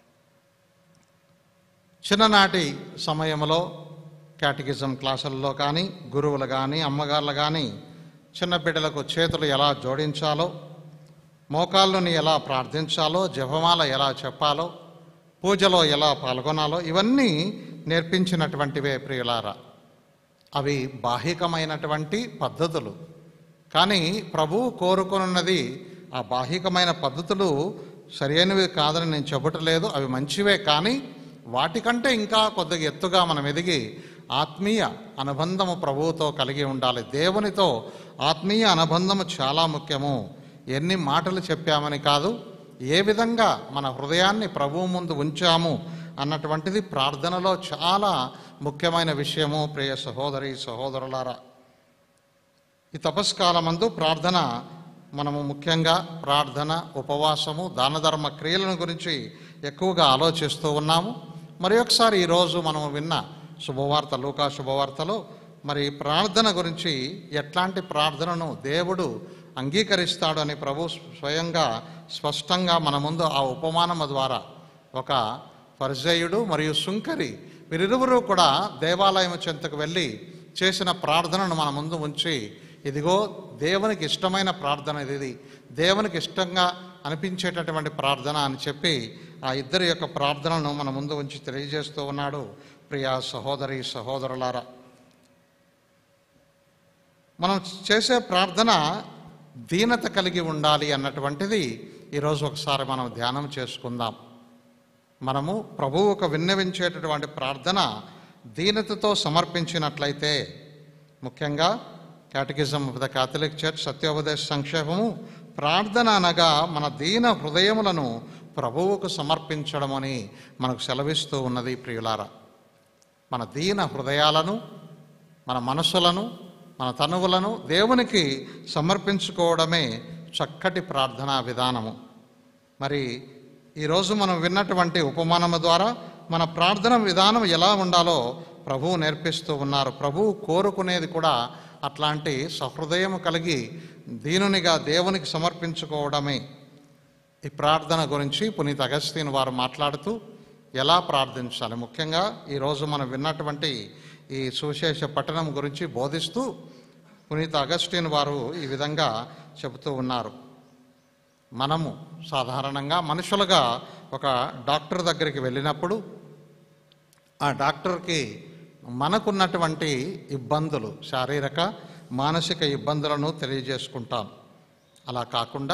చిన్ననాటి సమయంలో క్యాటికిజం క్లాసుల్లో కానీ గురువులు కానీ అమ్మగారులు కానీ చిన్న బిడ్డలకు చేతులు ఎలా జోడించాలో మోకాళ్ళని ఎలా ప్రార్థించాలో జపమాల ఎలా చెప్పాలో పూజలో ఎలా పాల్గొనాలో ఇవన్నీ నేర్పించినటువంటివే ప్రియులారా అవి బాహికమైనటువంటి పద్ధతులు కానీ ప్రభువు కోరుకొనున్నది ఆ బాహికమైన పద్ధతులు సరైనవి కాదని నేను చెప్పటలేదు అవి మంచివే కానీ వాటికంటే ఇంకా కొద్దిగా ఎత్తుగా మనం ఎదిగి ఆత్మీయ అనుబంధము ప్రభువుతో కలిగి ఉండాలి దేవునితో ఆత్మీయ అనుబంధము చాలా ముఖ్యము ఎన్ని మాటలు చెప్పామని కాదు ఏ విధంగా మన హృదయాన్ని ప్రభువు ముందు ఉంచాము అన్నటువంటిది ప్రార్థనలో చాలా ముఖ్యమైన విషయము ప్రియ సహోదరి సహోదరులారా ఈ తపస్కాలమందు ప్రార్థన మనము ముఖ్యంగా ప్రార్థన ఉపవాసము దాన ధర్మ క్రియలను గురించి ఎక్కువగా ఆలోచిస్తూ ఉన్నాము మరి ఒకసారి ఈరోజు మనం విన్న శుభవార్త లూకా శుభవార్తలో మరి ప్రార్థన గురించి ఎట్లాంటి ప్రార్థనను దేవుడు అంగీకరిస్తాడు అని ప్రభు స్వయంగా స్పష్టంగా మన ముందు ఆ ఉపమానము ద్వారా ఒక పరిజయుడు మరియు సుంకరి వీరిరువురు కూడా దేవాలయం చెంతకు వెళ్ళి చేసిన ప్రార్థనను మన ముందు ఉంచి ఇదిగో దేవునికి ఇష్టమైన ప్రార్థన ఇది దేవునికి ఇష్టంగా అనిపించేటటువంటి ప్రార్థన అని చెప్పి ఆ ఇద్దరి యొక్క ప్రార్థనను మన ముందు ఉంచి తెలియజేస్తూ ఉన్నాడు ప్రియా సహోదరి సహోదరులారా మనం చేసే ప్రార్థన దీనత కలిగి ఉండాలి అన్నటువంటిది ఈరోజు ఒకసారి మనం ధ్యానం చేసుకుందాం మనము ప్రభువుకు విన్నవించేటటువంటి ప్రార్థన దీనతతో సమర్పించినట్లయితే ముఖ్యంగా Catechism of the Catholic Church సత్యోపదేశ సంక్షేపము ప్రార్థన అనగా మన దీన హృదయములను ప్రభువుకు సమర్పించడం అని మనకు సెలవిస్తూ ఉన్నది ప్రియులారా మన దీన హృదయాలను మన మనసులను మన తనువులను దేవునికి సమర్పించుకోవడమే చక్కటి ప్రార్థనా విధానము మరి ఈరోజు మనం విన్నటువంటి ఉపమానము ద్వారా మన ప్రార్థన విధానం ఎలా ఉండాలో ప్రభువు నేర్పిస్తూ ఉన్నారు ప్రభువు కోరుకునేది కూడా అట్లాంటి సహృదయము కలిగి దీనునిగా దేవునికి సమర్పించుకోవడమే ఈ ప్రార్థన గురించి పునీత్ అగస్తీన్ వారు మాట్లాడుతూ ఎలా ప్రార్థించాలి ముఖ్యంగా ఈరోజు మనం విన్నటువంటి ఈ సువిశేష పట్టణం గురించి బోధిస్తూ పునీత అగస్టిన్ వారు ఈ విధంగా చెబుతూ ఉన్నారు మనము సాధారణంగా మనుషులుగా ఒక డాక్టర్ దగ్గరికి వెళ్ళినప్పుడు ఆ డాక్టర్కి మనకున్నటువంటి ఇబ్బందులు శారీరక మానసిక ఇబ్బందులను తెలియజేసుకుంటాం అలా కాకుండా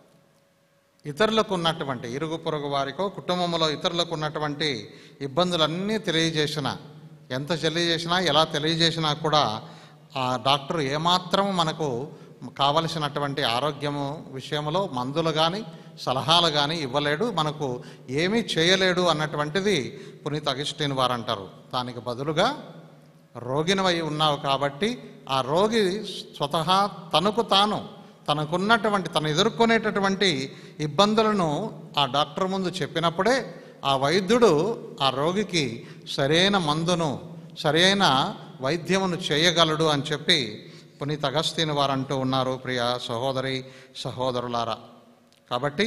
ఇతరులకు ఉన్నటువంటి ఇరుగు పొరుగు వారికో కుటుంబంలో ఇతరులకు ఉన్నటువంటి ఇబ్బందులన్నీ తెలియజేసిన ఎంత తెలియజేసినా ఎలా తెలియజేసినా కూడా ఆ డాక్టర్ ఏమాత్రం మనకు కావలసినటువంటి ఆరోగ్యము విషయంలో మందులు కానీ సలహాలు కానీ ఇవ్వలేడు మనకు ఏమీ చేయలేడు అన్నటువంటిది పునీత్ అగిస్టిన్ వారు అంటారు దానికి బదులుగా రోగినవై ఉన్నావు కాబట్టి ఆ రోగి స్వతహా తనకు తాను తనకున్నటువంటి తను ఎదుర్కొనేటటువంటి ఇబ్బందులను ఆ డాక్టర్ ముందు చెప్పినప్పుడే ఆ వైద్యుడు ఆ రోగికి సరైన మందును సరైన వైద్యమును చేయగలడు అని చెప్పి పునీత్ అగస్తీని వారు అంటూ ఉన్నారు ప్రియ సహోదరి సహోదరులారా కాబట్టి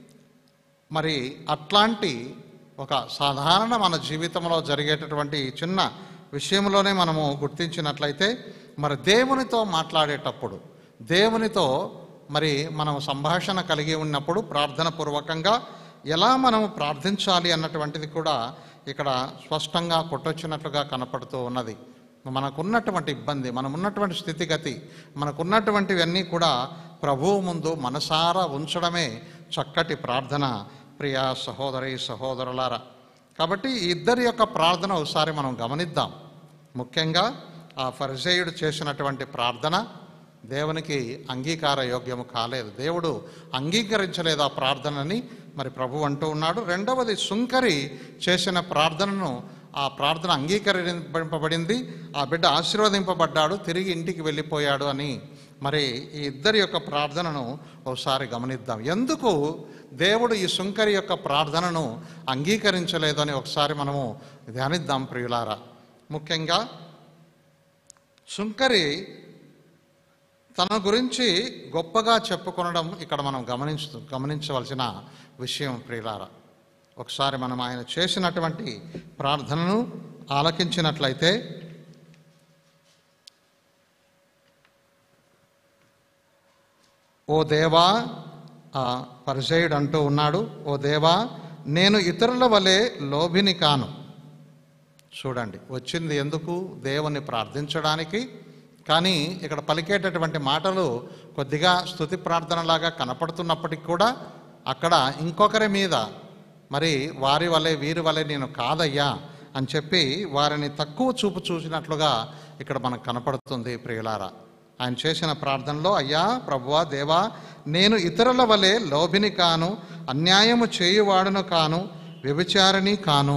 మరి అట్లాంటి ఒక సాధారణ మన జీవితంలో జరిగేటటువంటి ఈ చిన్న విషయంలోనే మనము గుర్తించినట్లయితే మరి దేవునితో మాట్లాడేటప్పుడు దేవునితో మరి మనం సంభాషణ కలిగి ఉన్నప్పుడు ప్రార్థన పూర్వకంగా ఎలా మనం ప్రార్థించాలి అన్నటువంటిది కూడా ఇక్కడ స్పష్టంగా కొట్టొచ్చినట్లుగా కనపడుతూ ఉన్నది మనకున్నటువంటి ఇబ్బంది మనం ఉన్నటువంటి స్థితిగతి మనకున్నటువంటివన్నీ కూడా ప్రభువు ముందు మనసారా ఉంచడమే చక్కటి ప్రార్థన ప్రియ సహోదరి సహోదరులారా కాబట్టి ఈ ఇద్దరి యొక్క ప్రార్థన ఒకసారి మనం గమనిద్దాం ముఖ్యంగా ఆ ఫరిసేయుడు చేసినటువంటి ప్రార్థన దేవునికి అంగీకార యోగ్యము కాలేదు దేవుడు అంగీకరించలేదు ఆ ప్రార్థనని మరి ప్రభు అంటూ ఉన్నాడు రెండవది సుంకరి చేసిన ప్రార్థనను ఆ ప్రార్థన అంగీకరింపబడింది ఆ బిడ్డ ఆశీర్వదింపబడ్డాడు తిరిగి ఇంటికి వెళ్ళిపోయాడు అని మరి ఈ ఇద్దరి యొక్క ప్రార్థనను ఒకసారి గమనిద్దాం ఎందుకు దేవుడు ఈ సుంకరి యొక్క ప్రార్థనను అంగీకరించలేదని ఒకసారి మనము ధ్యానిద్దాం ప్రియులారా ముఖ్యంగా సుంకరి తన గురించి గొప్పగా చెప్పుకొనడం ఇక్కడ మనం గమనించు గమనించవలసిన విషయం ప్రియులారా ఒకసారి మనం ఆయన చేసినటువంటి ప్రార్థనను ఆలకించినట్లయితే ఓ దేవా ఆ పరిచయుడు అంటూ ఉన్నాడు ఓ దేవా నేను ఇతరుల వలె లోభిని కాను చూడండి వచ్చింది ఎందుకు దేవుని ప్రార్థించడానికి కానీ ఇక్కడ పలికేటటువంటి మాటలు కొద్దిగా స్థుతి ప్రార్థనలాగా కనపడుతున్నప్పటికీ కూడా అక్కడ ఇంకొకరి మీద మరి వారి వలె వీరి వలె నేను కాదయ్యా అని చెప్పి వారిని తక్కువ చూపు చూసినట్లుగా ఇక్కడ మనకు కనపడుతుంది ప్రియులారా ఆయన చేసిన ప్రార్థనలో అయ్యా ప్రభువా దేవా నేను ఇతరుల వలె లోభిని కాను అన్యాయము చేయువాడును కాను వ్యభిచారిణి కాను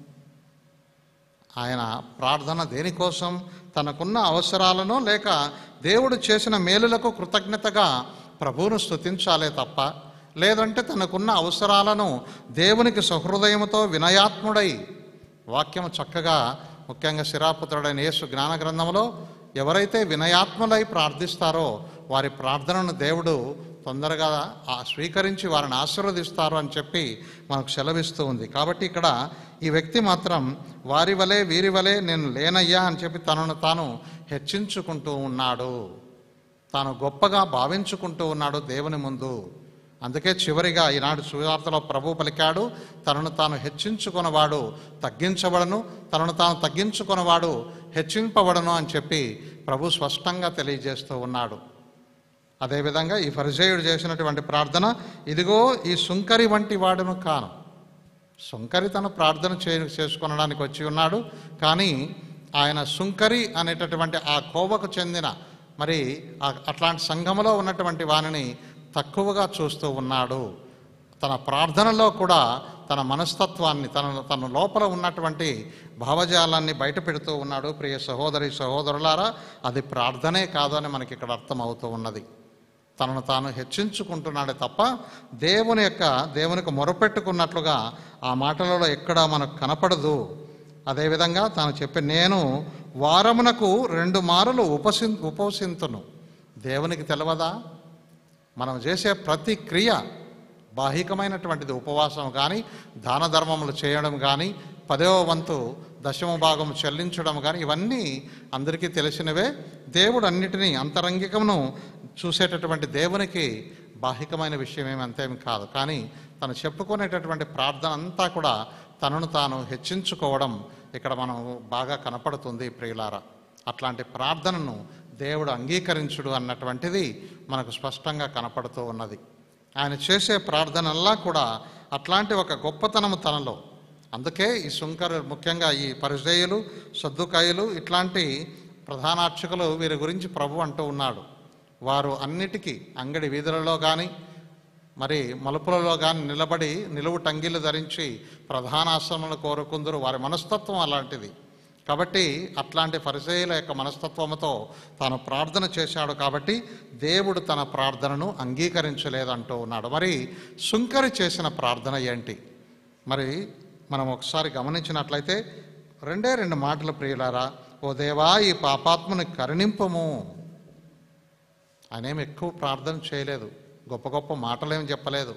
ఆయన ప్రార్థన దేనికోసం తనకున్న అవసరాలను లేక దేవుడు చేసిన మేలులకు కృతజ్ఞతగా ప్రభువును స్తుతించాలే తప్ప లేదంటే తనకున్న అవసరాలను దేవునికి సహృదయముతో వినయాత్ముడై వాక్యం చక్కగా ముఖ్యంగా శిరాపుత్రుడైన యేసు జ్ఞాన గ్రంథంలో ఎవరైతే వినయాత్ములై ప్రార్థిస్తారో వారి ప్రార్థనను దేవుడు తొందరగా ఆ స్వీకరించి వారిని ఆశీర్వదిస్తారు అని చెప్పి మనకు సెలవిస్తూ ఉంది కాబట్టి ఇక్కడ ఈ వ్యక్తి మాత్రం వారి వలె వీరి వలె నేను లేనయ్యా అని చెప్పి తనను తాను హెచ్చించుకుంటూ ఉన్నాడు తాను గొప్పగా భావించుకుంటూ ఉన్నాడు దేవుని ముందు అందుకే చివరిగా ఈనాడు సువార్తలో ప్రభు పలికాడు తనను తాను హెచ్చించుకున్నవాడు తగ్గించబడను తనను తాను తగ్గించుకున్నవాడు హెచ్చింపబడను అని చెప్పి ప్రభు స్పష్టంగా తెలియజేస్తూ ఉన్నాడు అదేవిధంగా ఈ ఫరిజేయుడు చేసినటువంటి ప్రార్థన ఇదిగో ఈ సుంకరి వంటి వాడును కాను సుంకరి తను ప్రార్థన చే చేసుకొనడానికి వచ్చి ఉన్నాడు కానీ ఆయన సుంకరి అనేటటువంటి ఆ కోవకు చెందిన మరి ఆ- అట్లాంటి సంఘములో ఉన్నటువంటి వానిని తక్కువగా చూస్తూ ఉన్నాడు తన ప్రార్థనలో కూడా తన మనస్తత్వాన్ని తన తన లోపల ఉన్నటువంటి భావజాలాన్ని బయట పెడుతూ ఉన్నాడు ప్రియ సహోదరి సహోదరులారా అది ప్రార్థనే కాదు అని మనకి ఇక్కడ అర్థమవుతూ ఉన్నది తనను తాను హెచ్చించుకుంటున్నాడే తప్ప దేవుని యొక్క దేవునికి మొరపెట్టుకున్నట్లుగా ఆ మాటలలో ఎక్కడా మనకు కనపడదు అదేవిధంగా తాను చెప్పి నేను వారమునకు రెండు మారులు ఉపసి ఉపవసింతును దేవునికి తెలవదా మనం చేసే ప్రతి క్రియ బాహికమైనటువంటిది ఉపవాసం కానీ దాన ధర్మములు చేయడం కానీ పదవ వంతు దశమ భాగం చెల్లించడం కానీ ఇవన్నీ అందరికీ తెలిసినవే దేవుడు అన్నిటినీ అంతరంగికమును చూసేటటువంటి దేవునికి బాహికమైన విషయం ఏమి అంతేమి కాదు కానీ తను చెప్పుకునేటటువంటి ప్రార్థన అంతా కూడా తనను తాను హెచ్చించుకోవడం ఇక్కడ మనం బాగా కనపడుతుంది ప్రియులారా అట్లాంటి ప్రార్థనను దేవుడు అంగీకరించుడు అన్నటువంటిది మనకు స్పష్టంగా కనపడుతూ ఉన్నది ఆయన చేసే ప్రార్థనల్లా కూడా అట్లాంటి ఒక గొప్పతనము తనలో అందుకే ఈ సుంకరు ముఖ్యంగా ఈ పరిచయులు సద్దుకాయులు ఇట్లాంటి ప్రధానార్చకులు వీరి గురించి ప్రభు అంటూ ఉన్నాడు వారు అన్నిటికీ అంగడి వీధులలో కానీ మరి మలుపులలో కానీ నిలబడి నిలువు టంగిలు ధరించి ప్రధానాశ్రమలు కోరుకుందరు వారి మనస్తత్వం అలాంటిది కాబట్టి అట్లాంటి పరిచయుల యొక్క మనస్తత్వముతో తాను ప్రార్థన చేశాడు కాబట్టి దేవుడు తన ప్రార్థనను అంగీకరించలేదంటూ ఉన్నాడు మరి సుంకరి చేసిన ప్రార్థన ఏంటి మరి మనం ఒకసారి గమనించినట్లయితే రెండే రెండు మాటలు ప్రియులారా ఓ దేవా ఈ పాపాత్మని కరుణింపము ఆయన ఏమి ఎక్కువ ప్రార్థన చేయలేదు గొప్ప గొప్ప మాటలేం చెప్పలేదు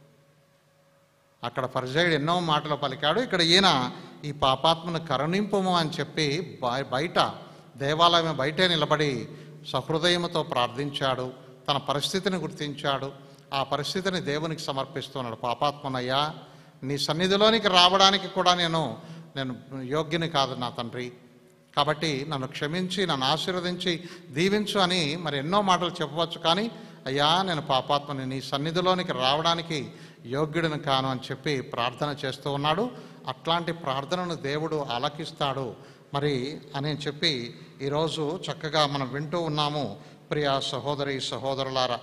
అక్కడ పరిచయుడు ఎన్నో మాటలు పలికాడు ఇక్కడ ఈయన ఈ పాపాత్మను కరుణింపము అని చెప్పి బయ- బయట దేవాలయం బయటే నిలబడి సహృదయముతో ప్రార్థించాడు తన పరిస్థితిని గుర్తించాడు ఆ పరిస్థితిని దేవునికి సమర్పిస్తున్నాడు పాపాత్మనయ్యా నీ సన్నిధిలోనికి రావడానికి కూడా నేను నేను యోగ్యుని కాదు నా తండ్రి కాబట్టి నన్ను క్షమించి నన్ను ఆశీర్వదించి దీవించు అని మరి ఎన్నో మాటలు చెప్పవచ్చు కానీ అయ్యా నేను పాపాత్మని నీ సన్నిధిలోనికి రావడానికి యోగ్యుడిని కాను అని చెప్పి ప్రార్థన చేస్తూ ఉన్నాడు అట్లాంటి ప్రార్థనను దేవుడు ఆలకిస్తాడు మరి అని చెప్పి ఈరోజు చక్కగా మనం వింటూ ఉన్నాము ప్రియ సహోదరి సహోదరులారా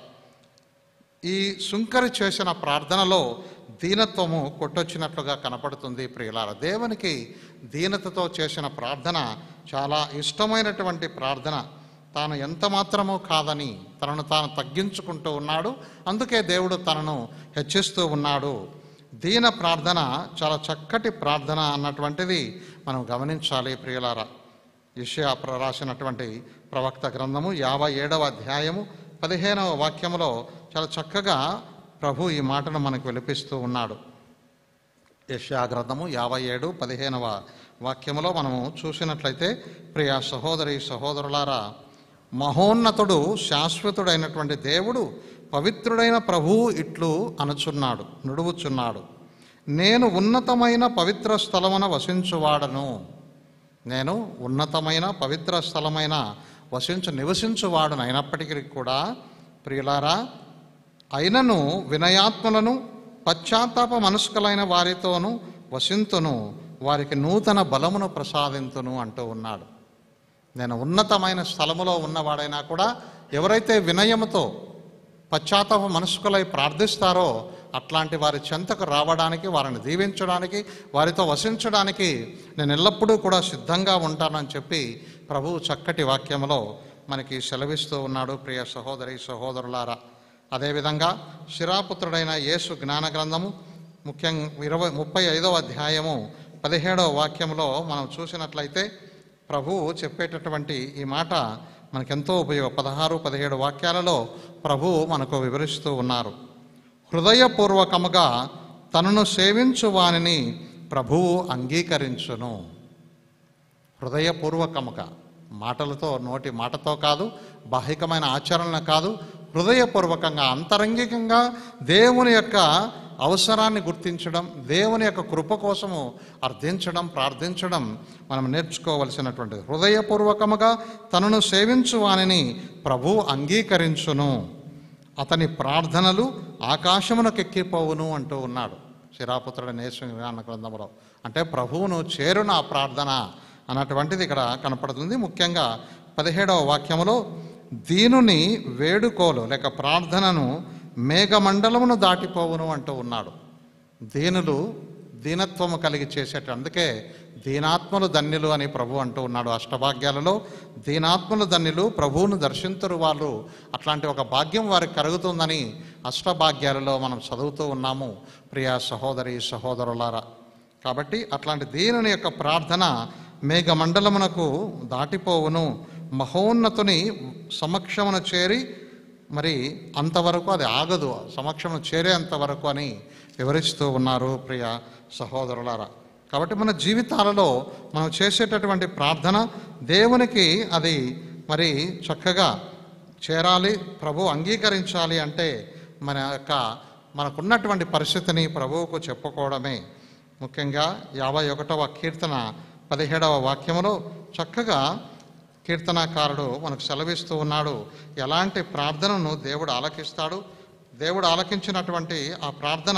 ఈ సుంకరి చేసిన ప్రార్థనలో దీనత్వము కొట్టొచ్చినట్లుగా కనపడుతుంది ప్రియులార దేవునికి దీనతతో చేసిన ప్రార్థన చాలా ఇష్టమైనటువంటి ప్రార్థన తాను ఎంత మాత్రమూ కాదని తనను తాను తగ్గించుకుంటూ ఉన్నాడు అందుకే దేవుడు తనను హెచ్చిస్తూ ఉన్నాడు దీన ప్రార్థన చాలా చక్కటి ప్రార్థన అన్నటువంటిది మనం గమనించాలి ప్రియులారా ఇషయా ప్ర- రాసినటువంటి ప్రవక్త గ్రంథము యాభై ఏడవ అధ్యాయము పదిహేనవ వాక్యములో చాలా చక్కగా ప్రభు ఈ మాటను మనకు వినిపిస్తూ ఉన్నాడు యెషయా గ్రంథము యాభై ఏడు పదిహేనవ వాక్యములో మనము చూసినట్లయితే ప్రియ సహోదరి సహోదరులారా మహోన్నతుడు శాశ్వతుడైనటువంటి దేవుడు పవిత్రుడైన ప్రభువు ఇట్లు అనుచున్నాడు నుడువుచున్నాడు నేను ఉన్నతమైన పవిత్ర స్థలమున వసించువాడను నేను ఉన్నతమైన పవిత్ర స్థలమైన వసించు నివసించువాడును అయినప్పటికీ కూడా ప్రియులారా అయినను వినయాత్మలను పశ్చాత్తాప మనస్కులైన వారితోనూ వసింతును వారికి నూతన బలమును ప్రసాదింతును అంటూ ఉన్నాడు నేను ఉన్నతమైన స్థలములో ఉన్నవాడైనా కూడా ఎవరైతే వినయముతో పశ్చాత్తాప మనస్కులై ప్రార్థిస్తారో అట్లాంటి వారి చెంతకు రావడానికి వారిని దీవించడానికి వారితో వసించడానికి నేను ఎల్లప్పుడూ కూడా సిద్ధంగా ఉంటానని చెప్పి ప్రభువు చక్కటి వాక్యములో మనకి సెలవిస్తూ ఉన్నాడు ప్రియ సహోదరి సహోదరులారా అదేవిధంగా శిరాపుత్రుడైన యేసు జ్ఞాన గ్రంథము ముఖ్యంగా ఇరవై ముప్పై ఐదవ అధ్యాయము పదిహేడవ వాక్యంలో మనం చూసినట్లయితే ప్రభువు చెప్పేటటువంటి ఈ మాట మనకెంతో ఉపయోగ పదహారు పదిహేడు వాక్యాలలో ప్రభువు మనకు వివరిస్తూ ఉన్నారు హృదయపూర్వకముగా తనను సేవించు వానిని ప్రభువు అంగీకరించును హృదయపూర్వకముగా మాటలతో నోటి మాటతో కాదు బాహికమైన ఆచరణ కాదు హృదయపూర్వకంగా అంతరంగికంగా దేవుని యొక్క అవసరాన్ని గుర్తించడం దేవుని యొక్క కృప కోసము అర్థించడం ప్రార్థించడం మనం నేర్చుకోవలసినటువంటిది హృదయపూర్వకముగా తనను సేవించు వానిని ప్రభు అంగీకరించును అతని ప్రార్థనలు ఆకాశమునకెక్కిపోవును అంటూ ఉన్నాడు శిరాపుత్రుడు నేసు జ్ఞాన గ్రంథంలో అంటే ప్రభువును చేరున ఆ ప్రార్థన అన్నటువంటిది ఇక్కడ కనపడుతుంది ముఖ్యంగా పదిహేడవ వాక్యములో దీనుని వేడుకోలు లేక ప్రార్థనను మేఘమండలమును దాటిపోవును అంటూ ఉన్నాడు దీనులు దీనత్వము కలిగి చేసేట అందుకే దీనాత్మలు ధన్యులు అని ప్రభు అంటూ ఉన్నాడు అష్టభాగ్యాలలో దీనాత్మలు ధన్యులు ప్రభువును దర్శింతురు వాళ్ళు అట్లాంటి ఒక భాగ్యం వారికి కలుగుతుందని అష్టభాగ్యాలలో మనం చదువుతూ ఉన్నాము ప్రియా సహోదరి సహోదరులారా కాబట్టి అట్లాంటి దీనుని యొక్క ప్రార్థన మేఘమండలమునకు దాటిపోవును మహోన్నతుని సమక్షమున చేరి మరి అంతవరకు అది ఆగదు సమక్షమును చేరేంత వరకు అని వివరిస్తూ ఉన్నారు ప్రియ సహోదరులారా కాబట్టి మన జీవితాలలో మనం చేసేటటువంటి ప్రార్థన దేవునికి అది మరి చక్కగా చేరాలి ప్రభు అంగీకరించాలి అంటే మన యొక్క మనకున్నటువంటి పరిస్థితిని ప్రభువుకు చెప్పుకోవడమే ముఖ్యంగా యాభై ఒకటవ కీర్తన పదిహేడవ వాక్యములో చక్కగా కీర్తనాకారుడు మనకు సెలవిస్తూ ఉన్నాడు ఎలాంటి ప్రార్థనను దేవుడు ఆలకిస్తాడు దేవుడు ఆలకించినటువంటి ఆ ప్రార్థన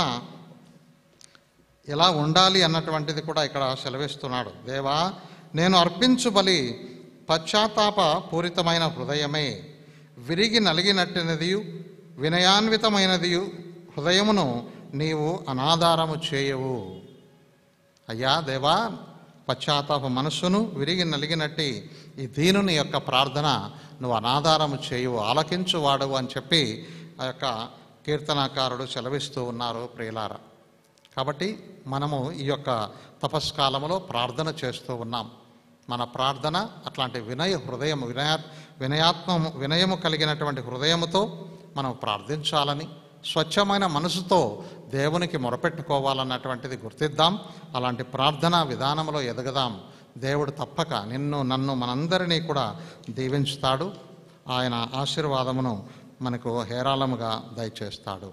ఎలా ఉండాలి అన్నటువంటిది కూడా ఇక్కడ సెలవిస్తున్నాడు దేవా నేను అర్పించు బలి పశ్చాత్తాప పూరితమైన హృదయమే విరిగి నలిగినట్టినదియు వినయాన్వితమైనదియు హృదయమును నీవు అనాధారము చేయవు అయ్యా దేవా పశ్చాత్తాప మనస్సును విరిగి నలిగినట్టి ఈ దీనుని యొక్క ప్రార్థన నువ్వు అనాధారము చేయవు ఆలకించు వాడవు అని చెప్పి ఆ యొక్క కీర్తనాకారుడు సెలవిస్తూ ఉన్నారు ప్రియులారా కాబట్టి మనము ఈ యొక్క తపస్కాలములో ప్రార్థన చేస్తూ ఉన్నాం మన ప్రార్థన అట్లాంటి వినయ హృదయం వినయా వినయాత్మము వినయము కలిగినటువంటి హృదయముతో మనం ప్రార్థించాలని స్వచ్ఛమైన మనసుతో దేవునికి మొరపెట్టుకోవాలన్నటువంటిది గుర్తిద్దాం అలాంటి ప్రార్థనా విధానంలో ఎదగదాం దేవుడు తప్పక నిన్ను నన్ను మనందరినీ కూడా దీవించుతాడు ఆయన ఆశీర్వాదమును మనకు హేరాళముగా దయచేస్తాడు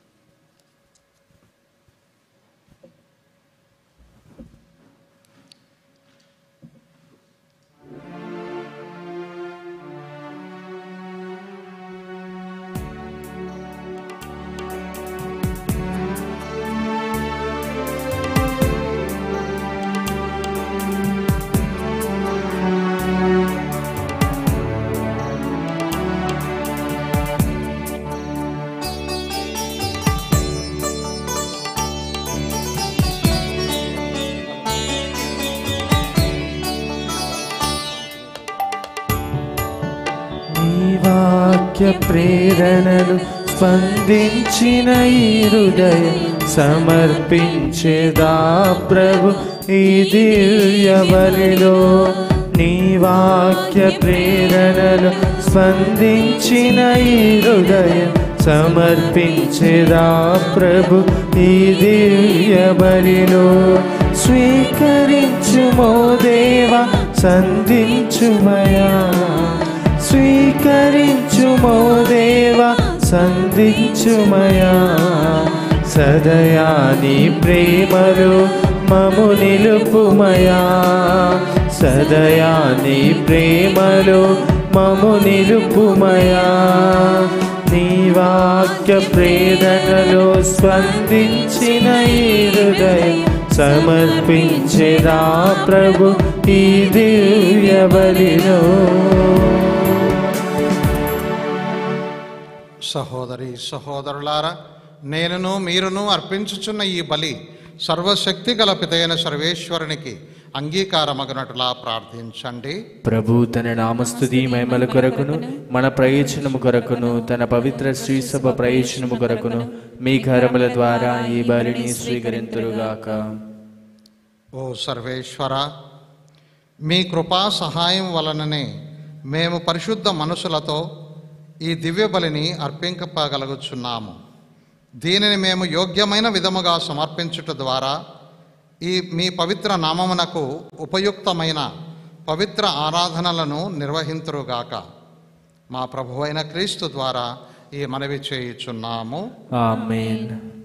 నీ వాక్య ప్రేరణలు స్పందించిన ఈ హృదయం సమర్పించేదా ప్రభు ఈ దివ్య బలిలో నీ వాక్య ప్రేరణలు స్పందించిన ఈ హృదయం సమర్పించేదా ప్రభు ఈ దివ్య బలిలో స్వీకరించుమో దేవా సంధించుమయా స్వీకరించుమో దేవా సంధించుమయా సదయా నీ ప్రేమలో మము నిలుపుమయా సదయా నీ ప్రేమలో మము నిలుపుమయా నీ వాక్య ప్రేరణలో స్పందించిన ఈ హృదయం సమర్పించేదా ప్రభు ఈ దివ్య బలిలో సహోదరి సహోదరులారా నేనును మీరును అర్పించుచున్న ఈ బలి సర్వశక్తి గల పితైన సర్వేశ్వరునికి అంగీకారమగినట్లా ప్రార్థించండి ప్రభు తన నామస్తుతి మహిమల కొరకును మన ప్రయోజనము కొరకును తన పవిత్ర శ్రీసభ ప్రయోజనము కొరకును మీ కరముల ద్వారా ఈ బలిని స్వీకరింతురుగాక ఓ సర్వేశ్వర మీ కృపా సహాయం వలననే మేము పరిశుద్ధ మనసులతో ఈ దివ్య బలిని అర్పింపగలుగుచున్నాము దీనిని మేము యోగ్యమైన విధముగా సమర్పించుట ద్వారా ఈ మీ పవిత్ర నామమునకు ఉపయుక్తమైన పవిత్ర ఆరాధనలను నిర్వహింతురుగాక మా ప్రభువైన క్రీస్తు ద్వారా ఈ మనవి చేయుచున్నాము ఆమేన్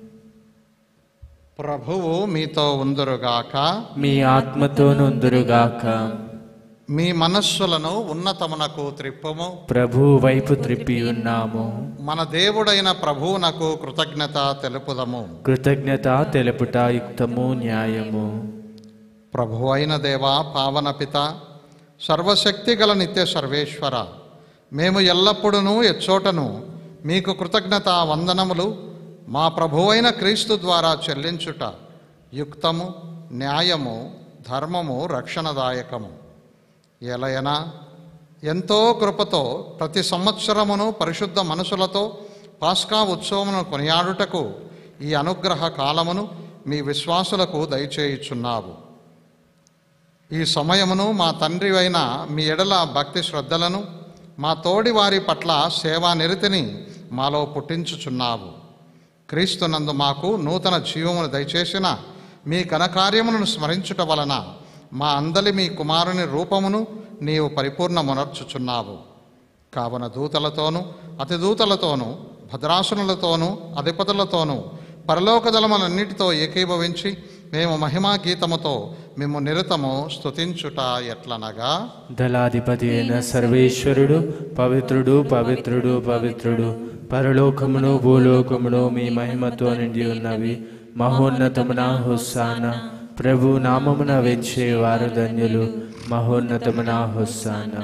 ప్రభువు మీతో ఉందురుగాక మీ ఆత్మతో నొందురుగాక మీ మనస్సులను ఉన్నతమునకు త్రిప్పము ప్రభు వైపు త్రిప్పి ఉన్నాము మన దేవుడైన ప్రభువునకు కృతజ్ఞత తెలుపుదము కృతజ్ఞత తెలుపుట యుక్తము న్యాయము ప్రభు అయిన దేవా పావన పిత సర్వశక్తి గల నిత్య సర్వేశ్వర మేము ఎల్లప్పుడూ ఎచ్చోటను మీకు కృతజ్ఞత వందనములు మా ప్రభువైన క్రీస్తు ద్వారా చెల్లించుట యుక్తము న్యాయము ధర్మము రక్షణదాయకము ఎలయనా ఎంతో కృపతో ప్రతి సంవత్సరమును పరిశుద్ధ మనసులతో పాస్కా ఉత్సవమును కొనియాడుటకు ఈ అనుగ్రహ కాలమును మీ విశ్వాసులకు దయచేయుచున్నావు ఈ సమయమును మా తండ్రి అయిన మీ ఎడల భక్తి శ్రద్ధలను మా తోడి వారి పట్ల సేవా నిరతిని మాలో పుట్టించుచున్నావు క్రీస్తునందు మాకు నూతన జీవమును దయచేసిన మీ ఘనకార్యములను స్మరించుట వలన మా అందలి మీ కుమారుని రూపమును నీవు పరిపూర్ణమునర్చుచున్నావు కావున దూతలతోనూ అతి దూతలతోనూ భద్రాసునులతోనూ అధిపతులతోనూ పరలోకదళములన్నిటితో ఏకీభవించి మేము మహిమా గీతముతో మేము నిరతము స్తుతించుట ఎట్లనగా దళాధిపతి అయిన సర్వేశ్వరుడు పవిత్రుడు పవిత్రుడు పవిత్రుడు పరలోకమును భూలోకమును మీ మహిమతో నిండి ఉన్నవి మహోన్నతమున హుస్సాన ప్రభు నామమున వెచ్చే వారు ధన్యులు మహోన్నతమున హుస్సాన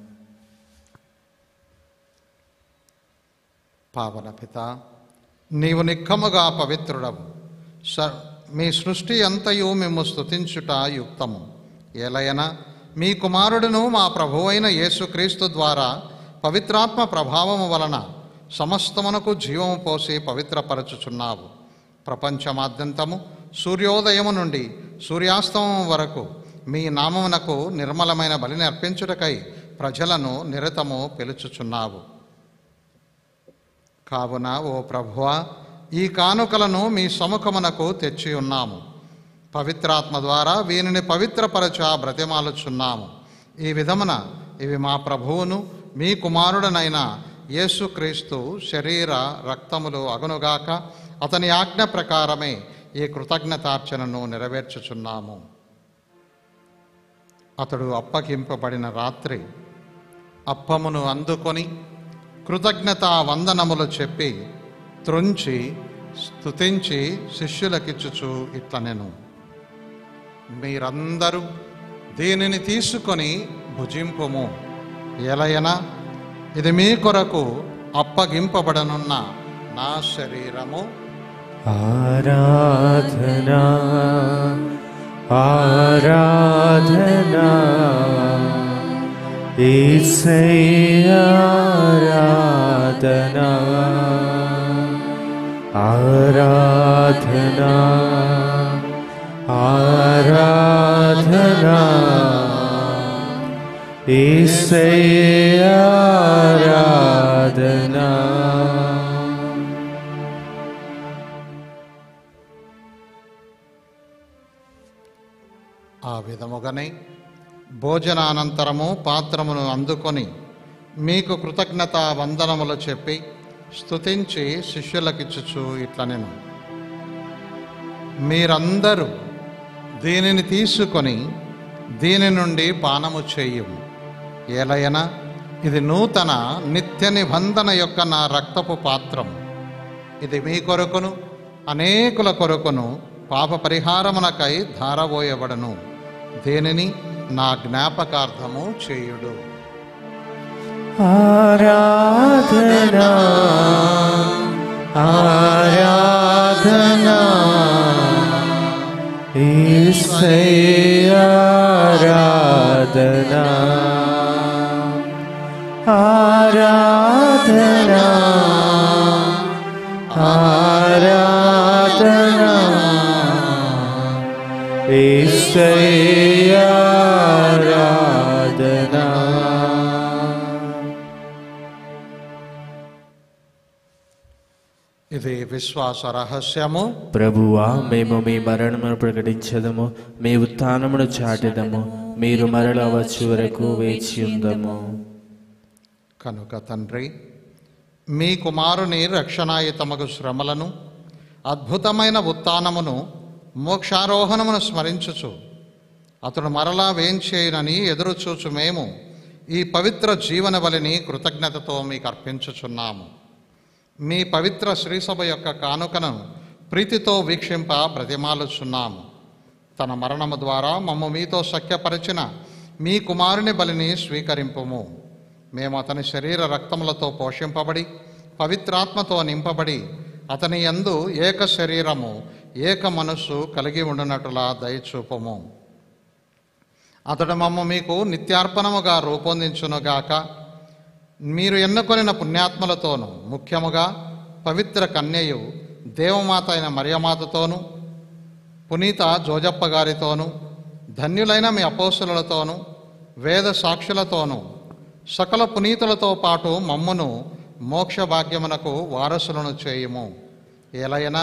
పావన పిత నీవు నిక్కముగా పవిత్రుడవు స మీ సృష్టి అంతయు మేము స్తుతించుట యుక్తము ఏలయన మీ కుమారుడును మా ప్రభువైన యేసుక్రీస్తు ద్వారా పవిత్రాత్మ ప్రభావము వలన సమస్తమునకు జీవము పోసి పవిత్రపరచుచున్నావు ప్రపంచమాద్యంతము సూర్యోదయము నుండి సూర్యాస్తమం వరకు మీ నామమునకు నిర్మలమైన బలిని అర్పించుటకై ప్రజలను నిరతము పిలుచుచున్నావు కావున ఓ ప్రభువా ఈ కానుకలను మీ సముఖమునకు తెచ్చి ఉన్నాము పవిత్రాత్మ ద్వారా వీనిని పవిత్రపరచ బ్రతిమాలుచున్నాము ఈ విధమున ఇవి మా ప్రభువును మీ కుమారుడనైన యేసుక్రీస్తు శరీర రక్తములు అగునుగాక అతని ఆజ్ఞ ప్రకారమే ఈ కృతజ్ఞతార్చనను నెరవేర్చుచున్నాము అతడు అప్పగింపబడిన రాత్రి అప్పమును అందుకొని కృతజ్ఞత వందనములు చెప్పి త్రుంచి స్తుతించి శిష్యులకిచ్చుచు ఇట్లనెను మీరందరూ దీనిని తీసుకొని భుజింపుము ఎలయన ఇది మీ కొరకు అప్పగింపబడనున్న నా శరీరము ఆరాధనా ఆరాధనా ఈసయ్యారాధనా ఆరాధనా ఆరాధనా ఈసయ్యారాధనా ఆ విధముగానే భోజనానంతరము పాత్రమును అందుకొని మీకు కృతజ్ఞత వందనములు చెప్పి స్తుతించి శిష్యులకిచ్చుచు ఇట్లనెను మీరందరూ దీనిని తీసుకొని దీని నుండి పానము చేయు ఏలయన ఇది నూతన నిత్య నిబంధన యొక్క నా రక్తపు పాత్రం ఇది మీ కొరకును అనేకుల కొరకును పాప పరిహారమునకై ధారబోయబడను దీనిని నా జ్ఞాపకార్థము చేయుడు ఆరాధనా ఆరాధనా ఈశ్వరారాధనా ఆరాధనా ఆరాధనా ఈశ్వరారాధనా ఇది విశ్వాస రహస్యము ప్రభువా మేము మీ మరణమును ప్రకటించదము మీ ఉత్థానమును చాటెదము మీరు మరల వచ్చే వరకు వేచి ఉందము కనుక తండ్రి మీ కుమారుని రక్షణాయుతమగు శ్రమలను అద్భుతమైన ఉత్థానమును మోక్షారోహణమును స్మరించుచు అతడు మరలా వేంచేయునని ఎదురుచూచు మేము ఈ పవిత్ర జీవన బలిని కృతజ్ఞతతో మీకు అర్పించుచున్నాము మీ పవిత్ర శ్రీసభ యొక్క కానుకను ప్రీతితో వీక్షింప బ్రతిమాలుచున్నాము తన మరణము ద్వారా మమ్మ మీతో సఖ్యపరిచిన మీ కుమారుని బలిని స్వీకరింపుము మేము అతని శరీర రక్తములతో పోషింపబడి పవిత్రాత్మతో నింపబడి అతని యందు ఏక శరీరము ఏక మనస్సు కలిగి ఉండునట్లుగా దయచూపము అతడు మమ్మ మీకు నిత్యార్పణముగా రూపొందించునుగాక మీరు ఎన్నుకొనిన పుణ్యాత్మలతోనూ ముఖ్యముగా పవిత్ర కన్యయు దేవమాత అయిన మరియమాతతోనూ పునీత జోజప్ప గారితోనూ ధన్యులైన మీ అపోసులతోనూ వేద సాక్షులతోనూ సకల పునీతులతో పాటు మమ్మును మోక్ష భాగ్యమునకు వారసులను చేయుము ఏలైనా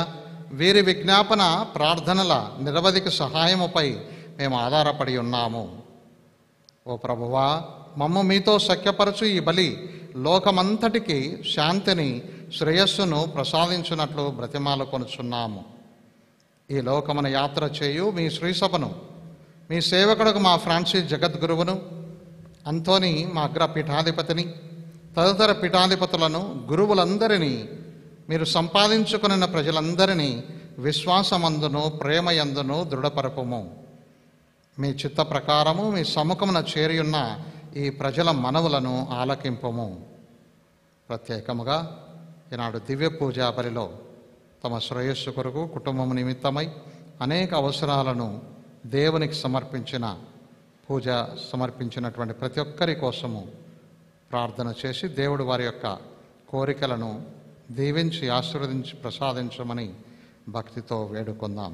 వీరి విజ్ఞాపన ప్రార్థనల నిరవధిక సహాయముపై మేము ఆధారపడి ఉన్నాము ఓ ప్రభువా మమ్మ మీతో సఖ్యపరచు ఈ బలి లోకమంతటికి శాంతిని శ్రేయస్సును ప్రసాదించున్నట్లు బ్రతిమాలు కొనుచున్నాము ఈ లోకమున యాత్ర చేయు మీ శ్రీసభను మీ సేవకుడుకు మా ఫ్రాన్సిస్ జగద్గురువును అంతోని మా అగ్ర పీఠాధిపతిని తదితర పీఠాధిపతులను గురువులందరినీ మీరు సంపాదించుకున్న ప్రజలందరినీ విశ్వాసమందును ప్రేమయందును దృఢపరపము మీ చిత్త ప్రకారము మీ సముఖమున చేరియున్న ఈ ప్రజల మనవులను ఆలకింపము ప్రత్యేకముగా ఈనాడు దివ్య పూజా బలిలో తమ శ్రేయస్సు కొరకు కుటుంబం నిమిత్తమై అనేక అవసరాలను దేవునికి సమర్పించిన పూజ సమర్పించినటువంటి ప్రతి ఒక్కరి కోసము ప్రార్థన చేసి దేవుడు వారి యొక్క కోరికలను దీవించి ఆశీర్వదించి ప్రసాదించమని భక్తితో వేడుకుందాం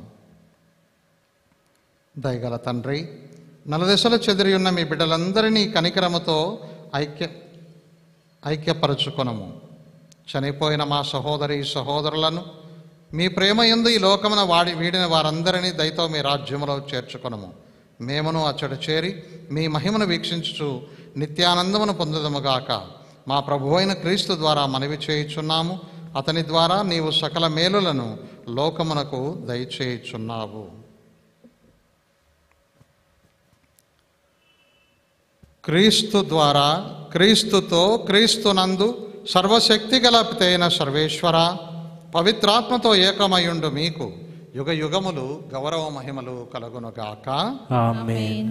దయగల తండ్రి నలదశలు చెదిరి ఉన్న మీ బిడ్డలందరినీ కనికరముతో ఐక్య ఐక్యపరచుకొనము చనిపోయిన మా సహోదరి సహోదరులను మీ ప్రేమ ఎందు ఈ లోకమున వాడి వీడిన వారందరినీ దయతో మీ రాజ్యములో చేర్చుకొనము మేమును అచ్చట చేరి మీ మహిమను వీక్షించుచు నిత్యానందమును పొందుదముగాక మా ప్రభు అయిన క్రీస్తు ద్వారా మనవి చేయుచున్నాము అతని ద్వారా నీవు సకల మేలులను లోకమునకు దయచేయుచున్నావు క్రీస్తు ద్వారా క్రీస్తుతో క్రీస్తునందు సర్వశక్తి గల పితైన సర్వేశ్వర పవిత్రాత్మతో ఏకమయుండు మీకు యుగ యుగములు గౌరవ మహిమలు కలుగునుగాక ఆమేన్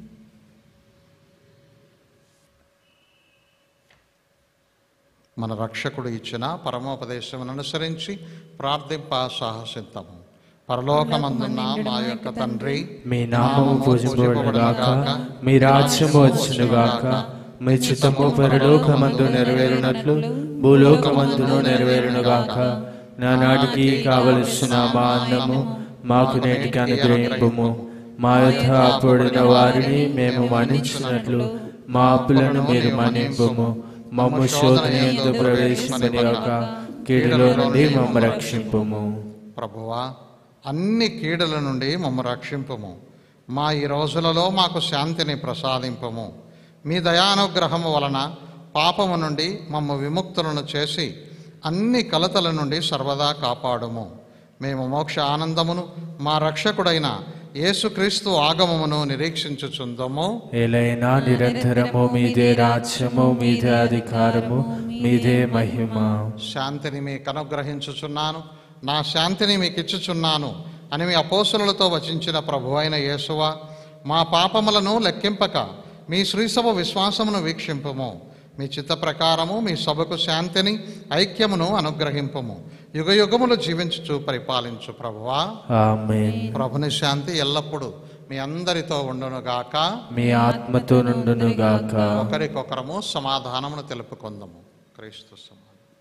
మన రక్షకుడు ఇచ్చిన పరమోపదేశమును అనుసరించి ప్రార్థింప సాహసిద్దాము పరలోకమందున్న మా యొక్క తండ్రి మీ నామము పూజింపబడుగాక మీ రాజ్యము వచ్చునుగాక మీ చిత్తము పరలోకమందు నెరవేరునట్లు భూలోకమందును నెరవేరునుగాక నానాటికి కావలసిన మా అన్నము మాకు నేటికి అనుగ్రహింపుము మా యొక్క అప్పుడిన వారిని మేము మన్నించినట్లు మా అప్పులను మీరు మన్నింపుము మమ్ము శోధన ఎందు ప్రవేశించనిగాక కీడులో నుండి మమ్మ రక్షింపుము ప్రభువా అన్ని కీడుల నుండి మమ్మ రక్షింపము మా ఈ రోజులలో మాకు శాంతిని ప్రసాదింపము మీ దయానుగ్రహము వలన పాపము నుండి మమ్మ విముక్తులను చేసి అన్ని కలతల నుండి సర్వదా కాపాడుము మేము మోక్ష ఆనందమును మా రక్షకుడైన యేసుక్రీస్తు ఆగమమును నిరీక్షించుచుందము ఎలైనా నిరంతరము మీదే రాజ్యము మీదే అధికారము మీదే మహిమ శాంతిని మీకు అనుగ్రహించుచున్నాను నా శాంతిని మీకు ఇచ్చుచున్నాను అని మీ అపోసరులతో వచించిన ప్రభు అయిన యేసువ మా పాపములను లెక్కింపక మీ శ్రీసభ విశ్వాసమును వీక్షింపము మీ చిత్త ప్రకారము మీ సభకు శాంతిని ఐక్యమును అనుగ్రహింపము యుగ యుగములు జీవించుచు పరిపాలించు ప్రభువా ఆమేన్ ప్రభుని శాంతి ఎల్లప్పుడూ మీ అందరితో ఉండునుగాక మీ ఆత్మతో నుండునుగాక ఒకరికొకరము సమాధానమును తెలుపుకుందాము క్రీస్తు సమాధానం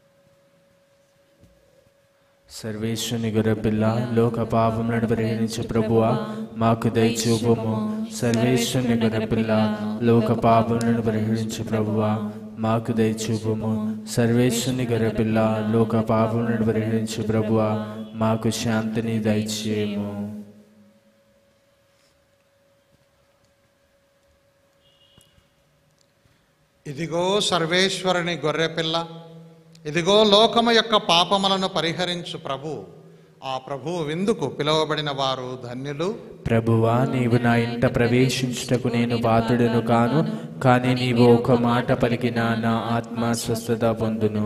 సర్వేశ్వని గొర్రెపిల్ల లోక పాపములను పరిహరించు ప్రభువా మాకు దయచూపము సర్వేశ్వని గొర్రెపిల్ల లోక పాపములను పరిహరించు ప్రభువా మాకు దయచూపము సర్వేశ్వని గొర్రెపిల్ల లోక పాపములను పరిహరించు ప్రభువా మాకు శాంతిని దయచేయము ఇదిగో సర్వేశ్వరుని గొర్రెపిల్ల ఇదిగో లోకము యొక్క పాపములను పరిహరించు ప్రభు ఆ ప్రభు విందుకు పిలువబడిన వారు ధన్యులు ప్రభువా నీవు నా ఇంట ప్రవేశించుటకు నేను పాత్రుడను కాను కానీ నీవు ఒక మాట పలికిన నా ఆత్మ స్వస్థత పొందును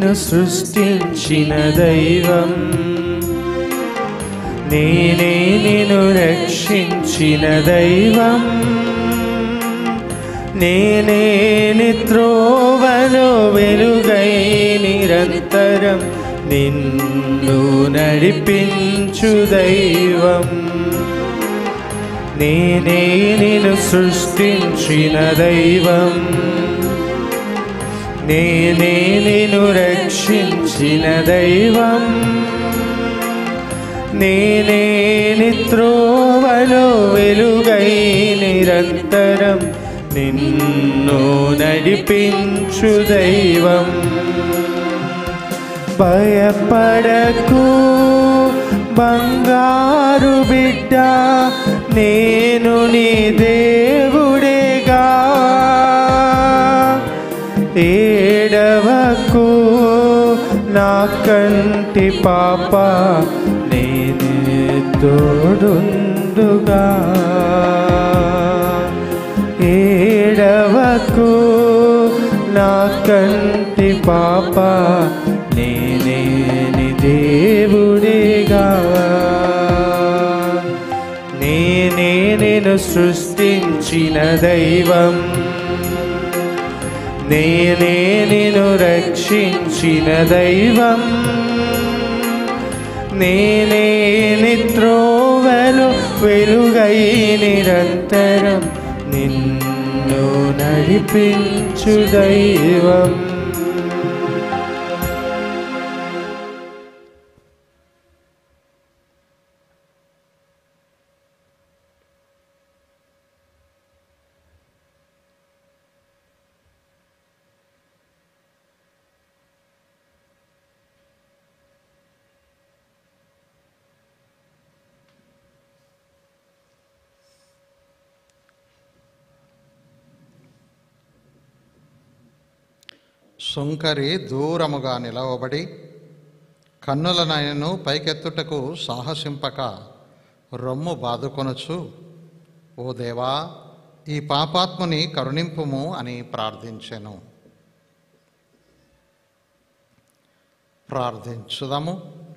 నిన్ను సృష్టించిన దైవం నేనే నిన్ను రక్షించిన దైవం నేనే నిత్రోవలో వెలుగై నిరంతరం నిన్ను నడిపించు దైవం నేనే నిన్ను సృష్టించిన దైవం నేనే నిన్ను రక్షించిన దైవం నేనే నిత్రోవలో వెలుగై నిరంతరం నిన్ను నడిపించు దైవం భయపడకు బంగారు బిడ్డ నేను నీ దేవుడేగా ఏడవకు నా కంటి పాప నేను తోడుండుగా ఏడవకు నా కంటి పాప నేనే నీ దేవుడిగా నేనే నేను సృష్టించిన దైవం నేనే నిన్ను రక్షించిన దైవం నేనే నిత్రోవలు వెలుగై నిరంతరం నిన్ను నడిపించు దైవం సుంకరి దూరముగా నిలవబడి కన్నులనయను పైకెత్తుటకు సాహసింపక రొమ్ము బాదుకొనొచ్చు ఓ దేవా ఈ పాపాత్ముని కరుణింపుము అని ప్రార్థించెను ప్రార్థించుదము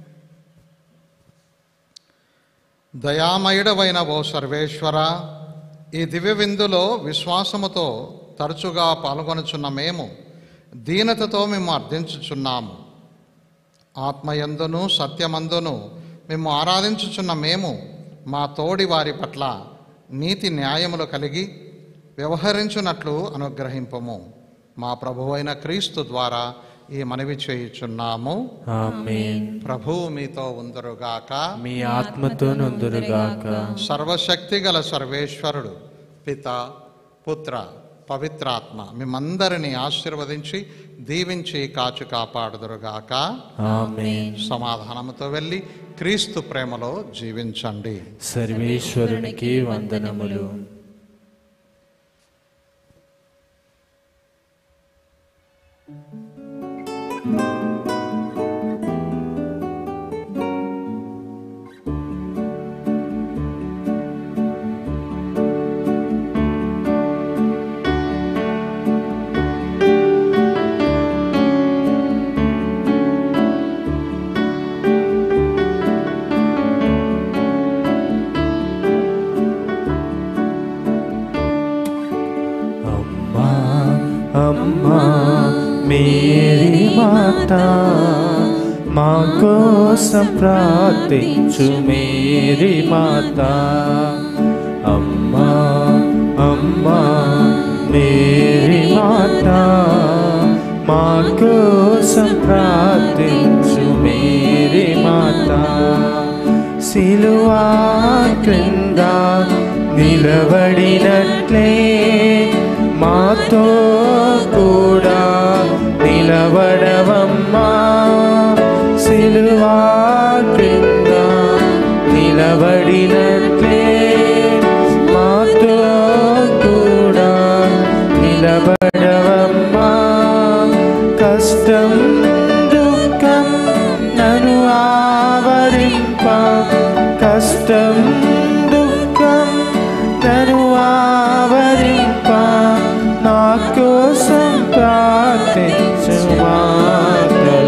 దయామయుడవైన ఓ సర్వేశ్వర ఈ దివ్య విందులో విశ్వాసముతో తరచుగా పాల్గొనుచున్న మేము దీనతతో మేము అర్థించుచున్నాము ఆత్మయందును సత్యమందును మేము ఆరాధించుచున్న మేము మా తోడి వారి పట్ల నీతి న్యాయములు కలిగి వ్యవహరించున్నట్లు అనుగ్రహింపము మా ప్రభువైన క్రీస్తు ద్వారా ఈ మనవి చేయుచున్నాము ఆమేన్ ప్రభువు మీతో ఉందరుగాక మీ ఆత్మతో నొందురుగాక సర్వశక్తి గల సర్వేశ్వరుడు పిత పుత్ర పవిత్రాత్మ మిమ్మందరిని ఆశీర్వదించి దీవించి కాచు కాపాడుదురుగాక ఆమేన్ సమాధానముతో వెళ్ళి క్రీస్తు ప్రేమలో జీవించండి సర్వేశ్వరునికి వందనములు అమ్మా అమ్మా మేరీ మాత మా కోసం ప్రార్థించు మేరీ మాత అమ్మా అమ్మా మేరీ మాత మా కోసం ప్రార్థించు మేరీ మాత సిలువా క్రింద నిలబడినట్లే మాతో కూడా నిలబడవమ్మా సిలువా క్రింద నిలబడినట్లే మాతో కూడా నిలబడవమ్మా కష్టం దుఃఖం నన్ను ఆవరింప కష్టం దుఃఖం నన్ను ఆవరింప నా కోసం ప్రార్థించు మా తల్లి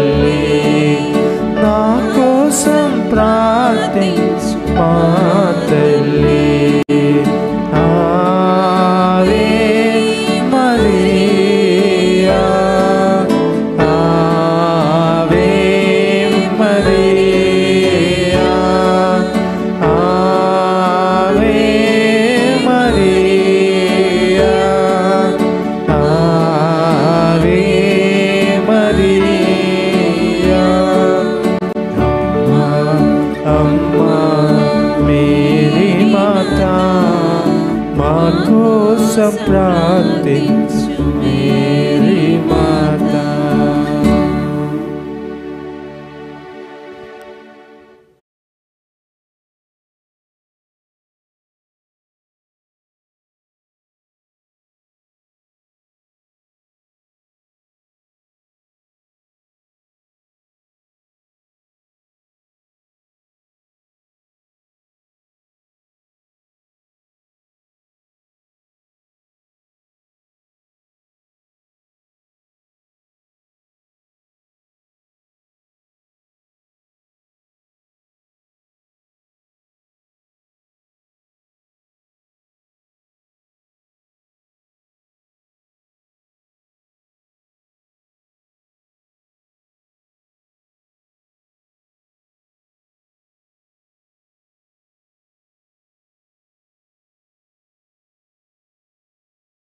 తల్లి ఆవే మరియా ఆవే మరియా ఆవే మరియా ఆవే మరియా అమ్మా మేరీ మాతా మా కోసం ప్రార్థించు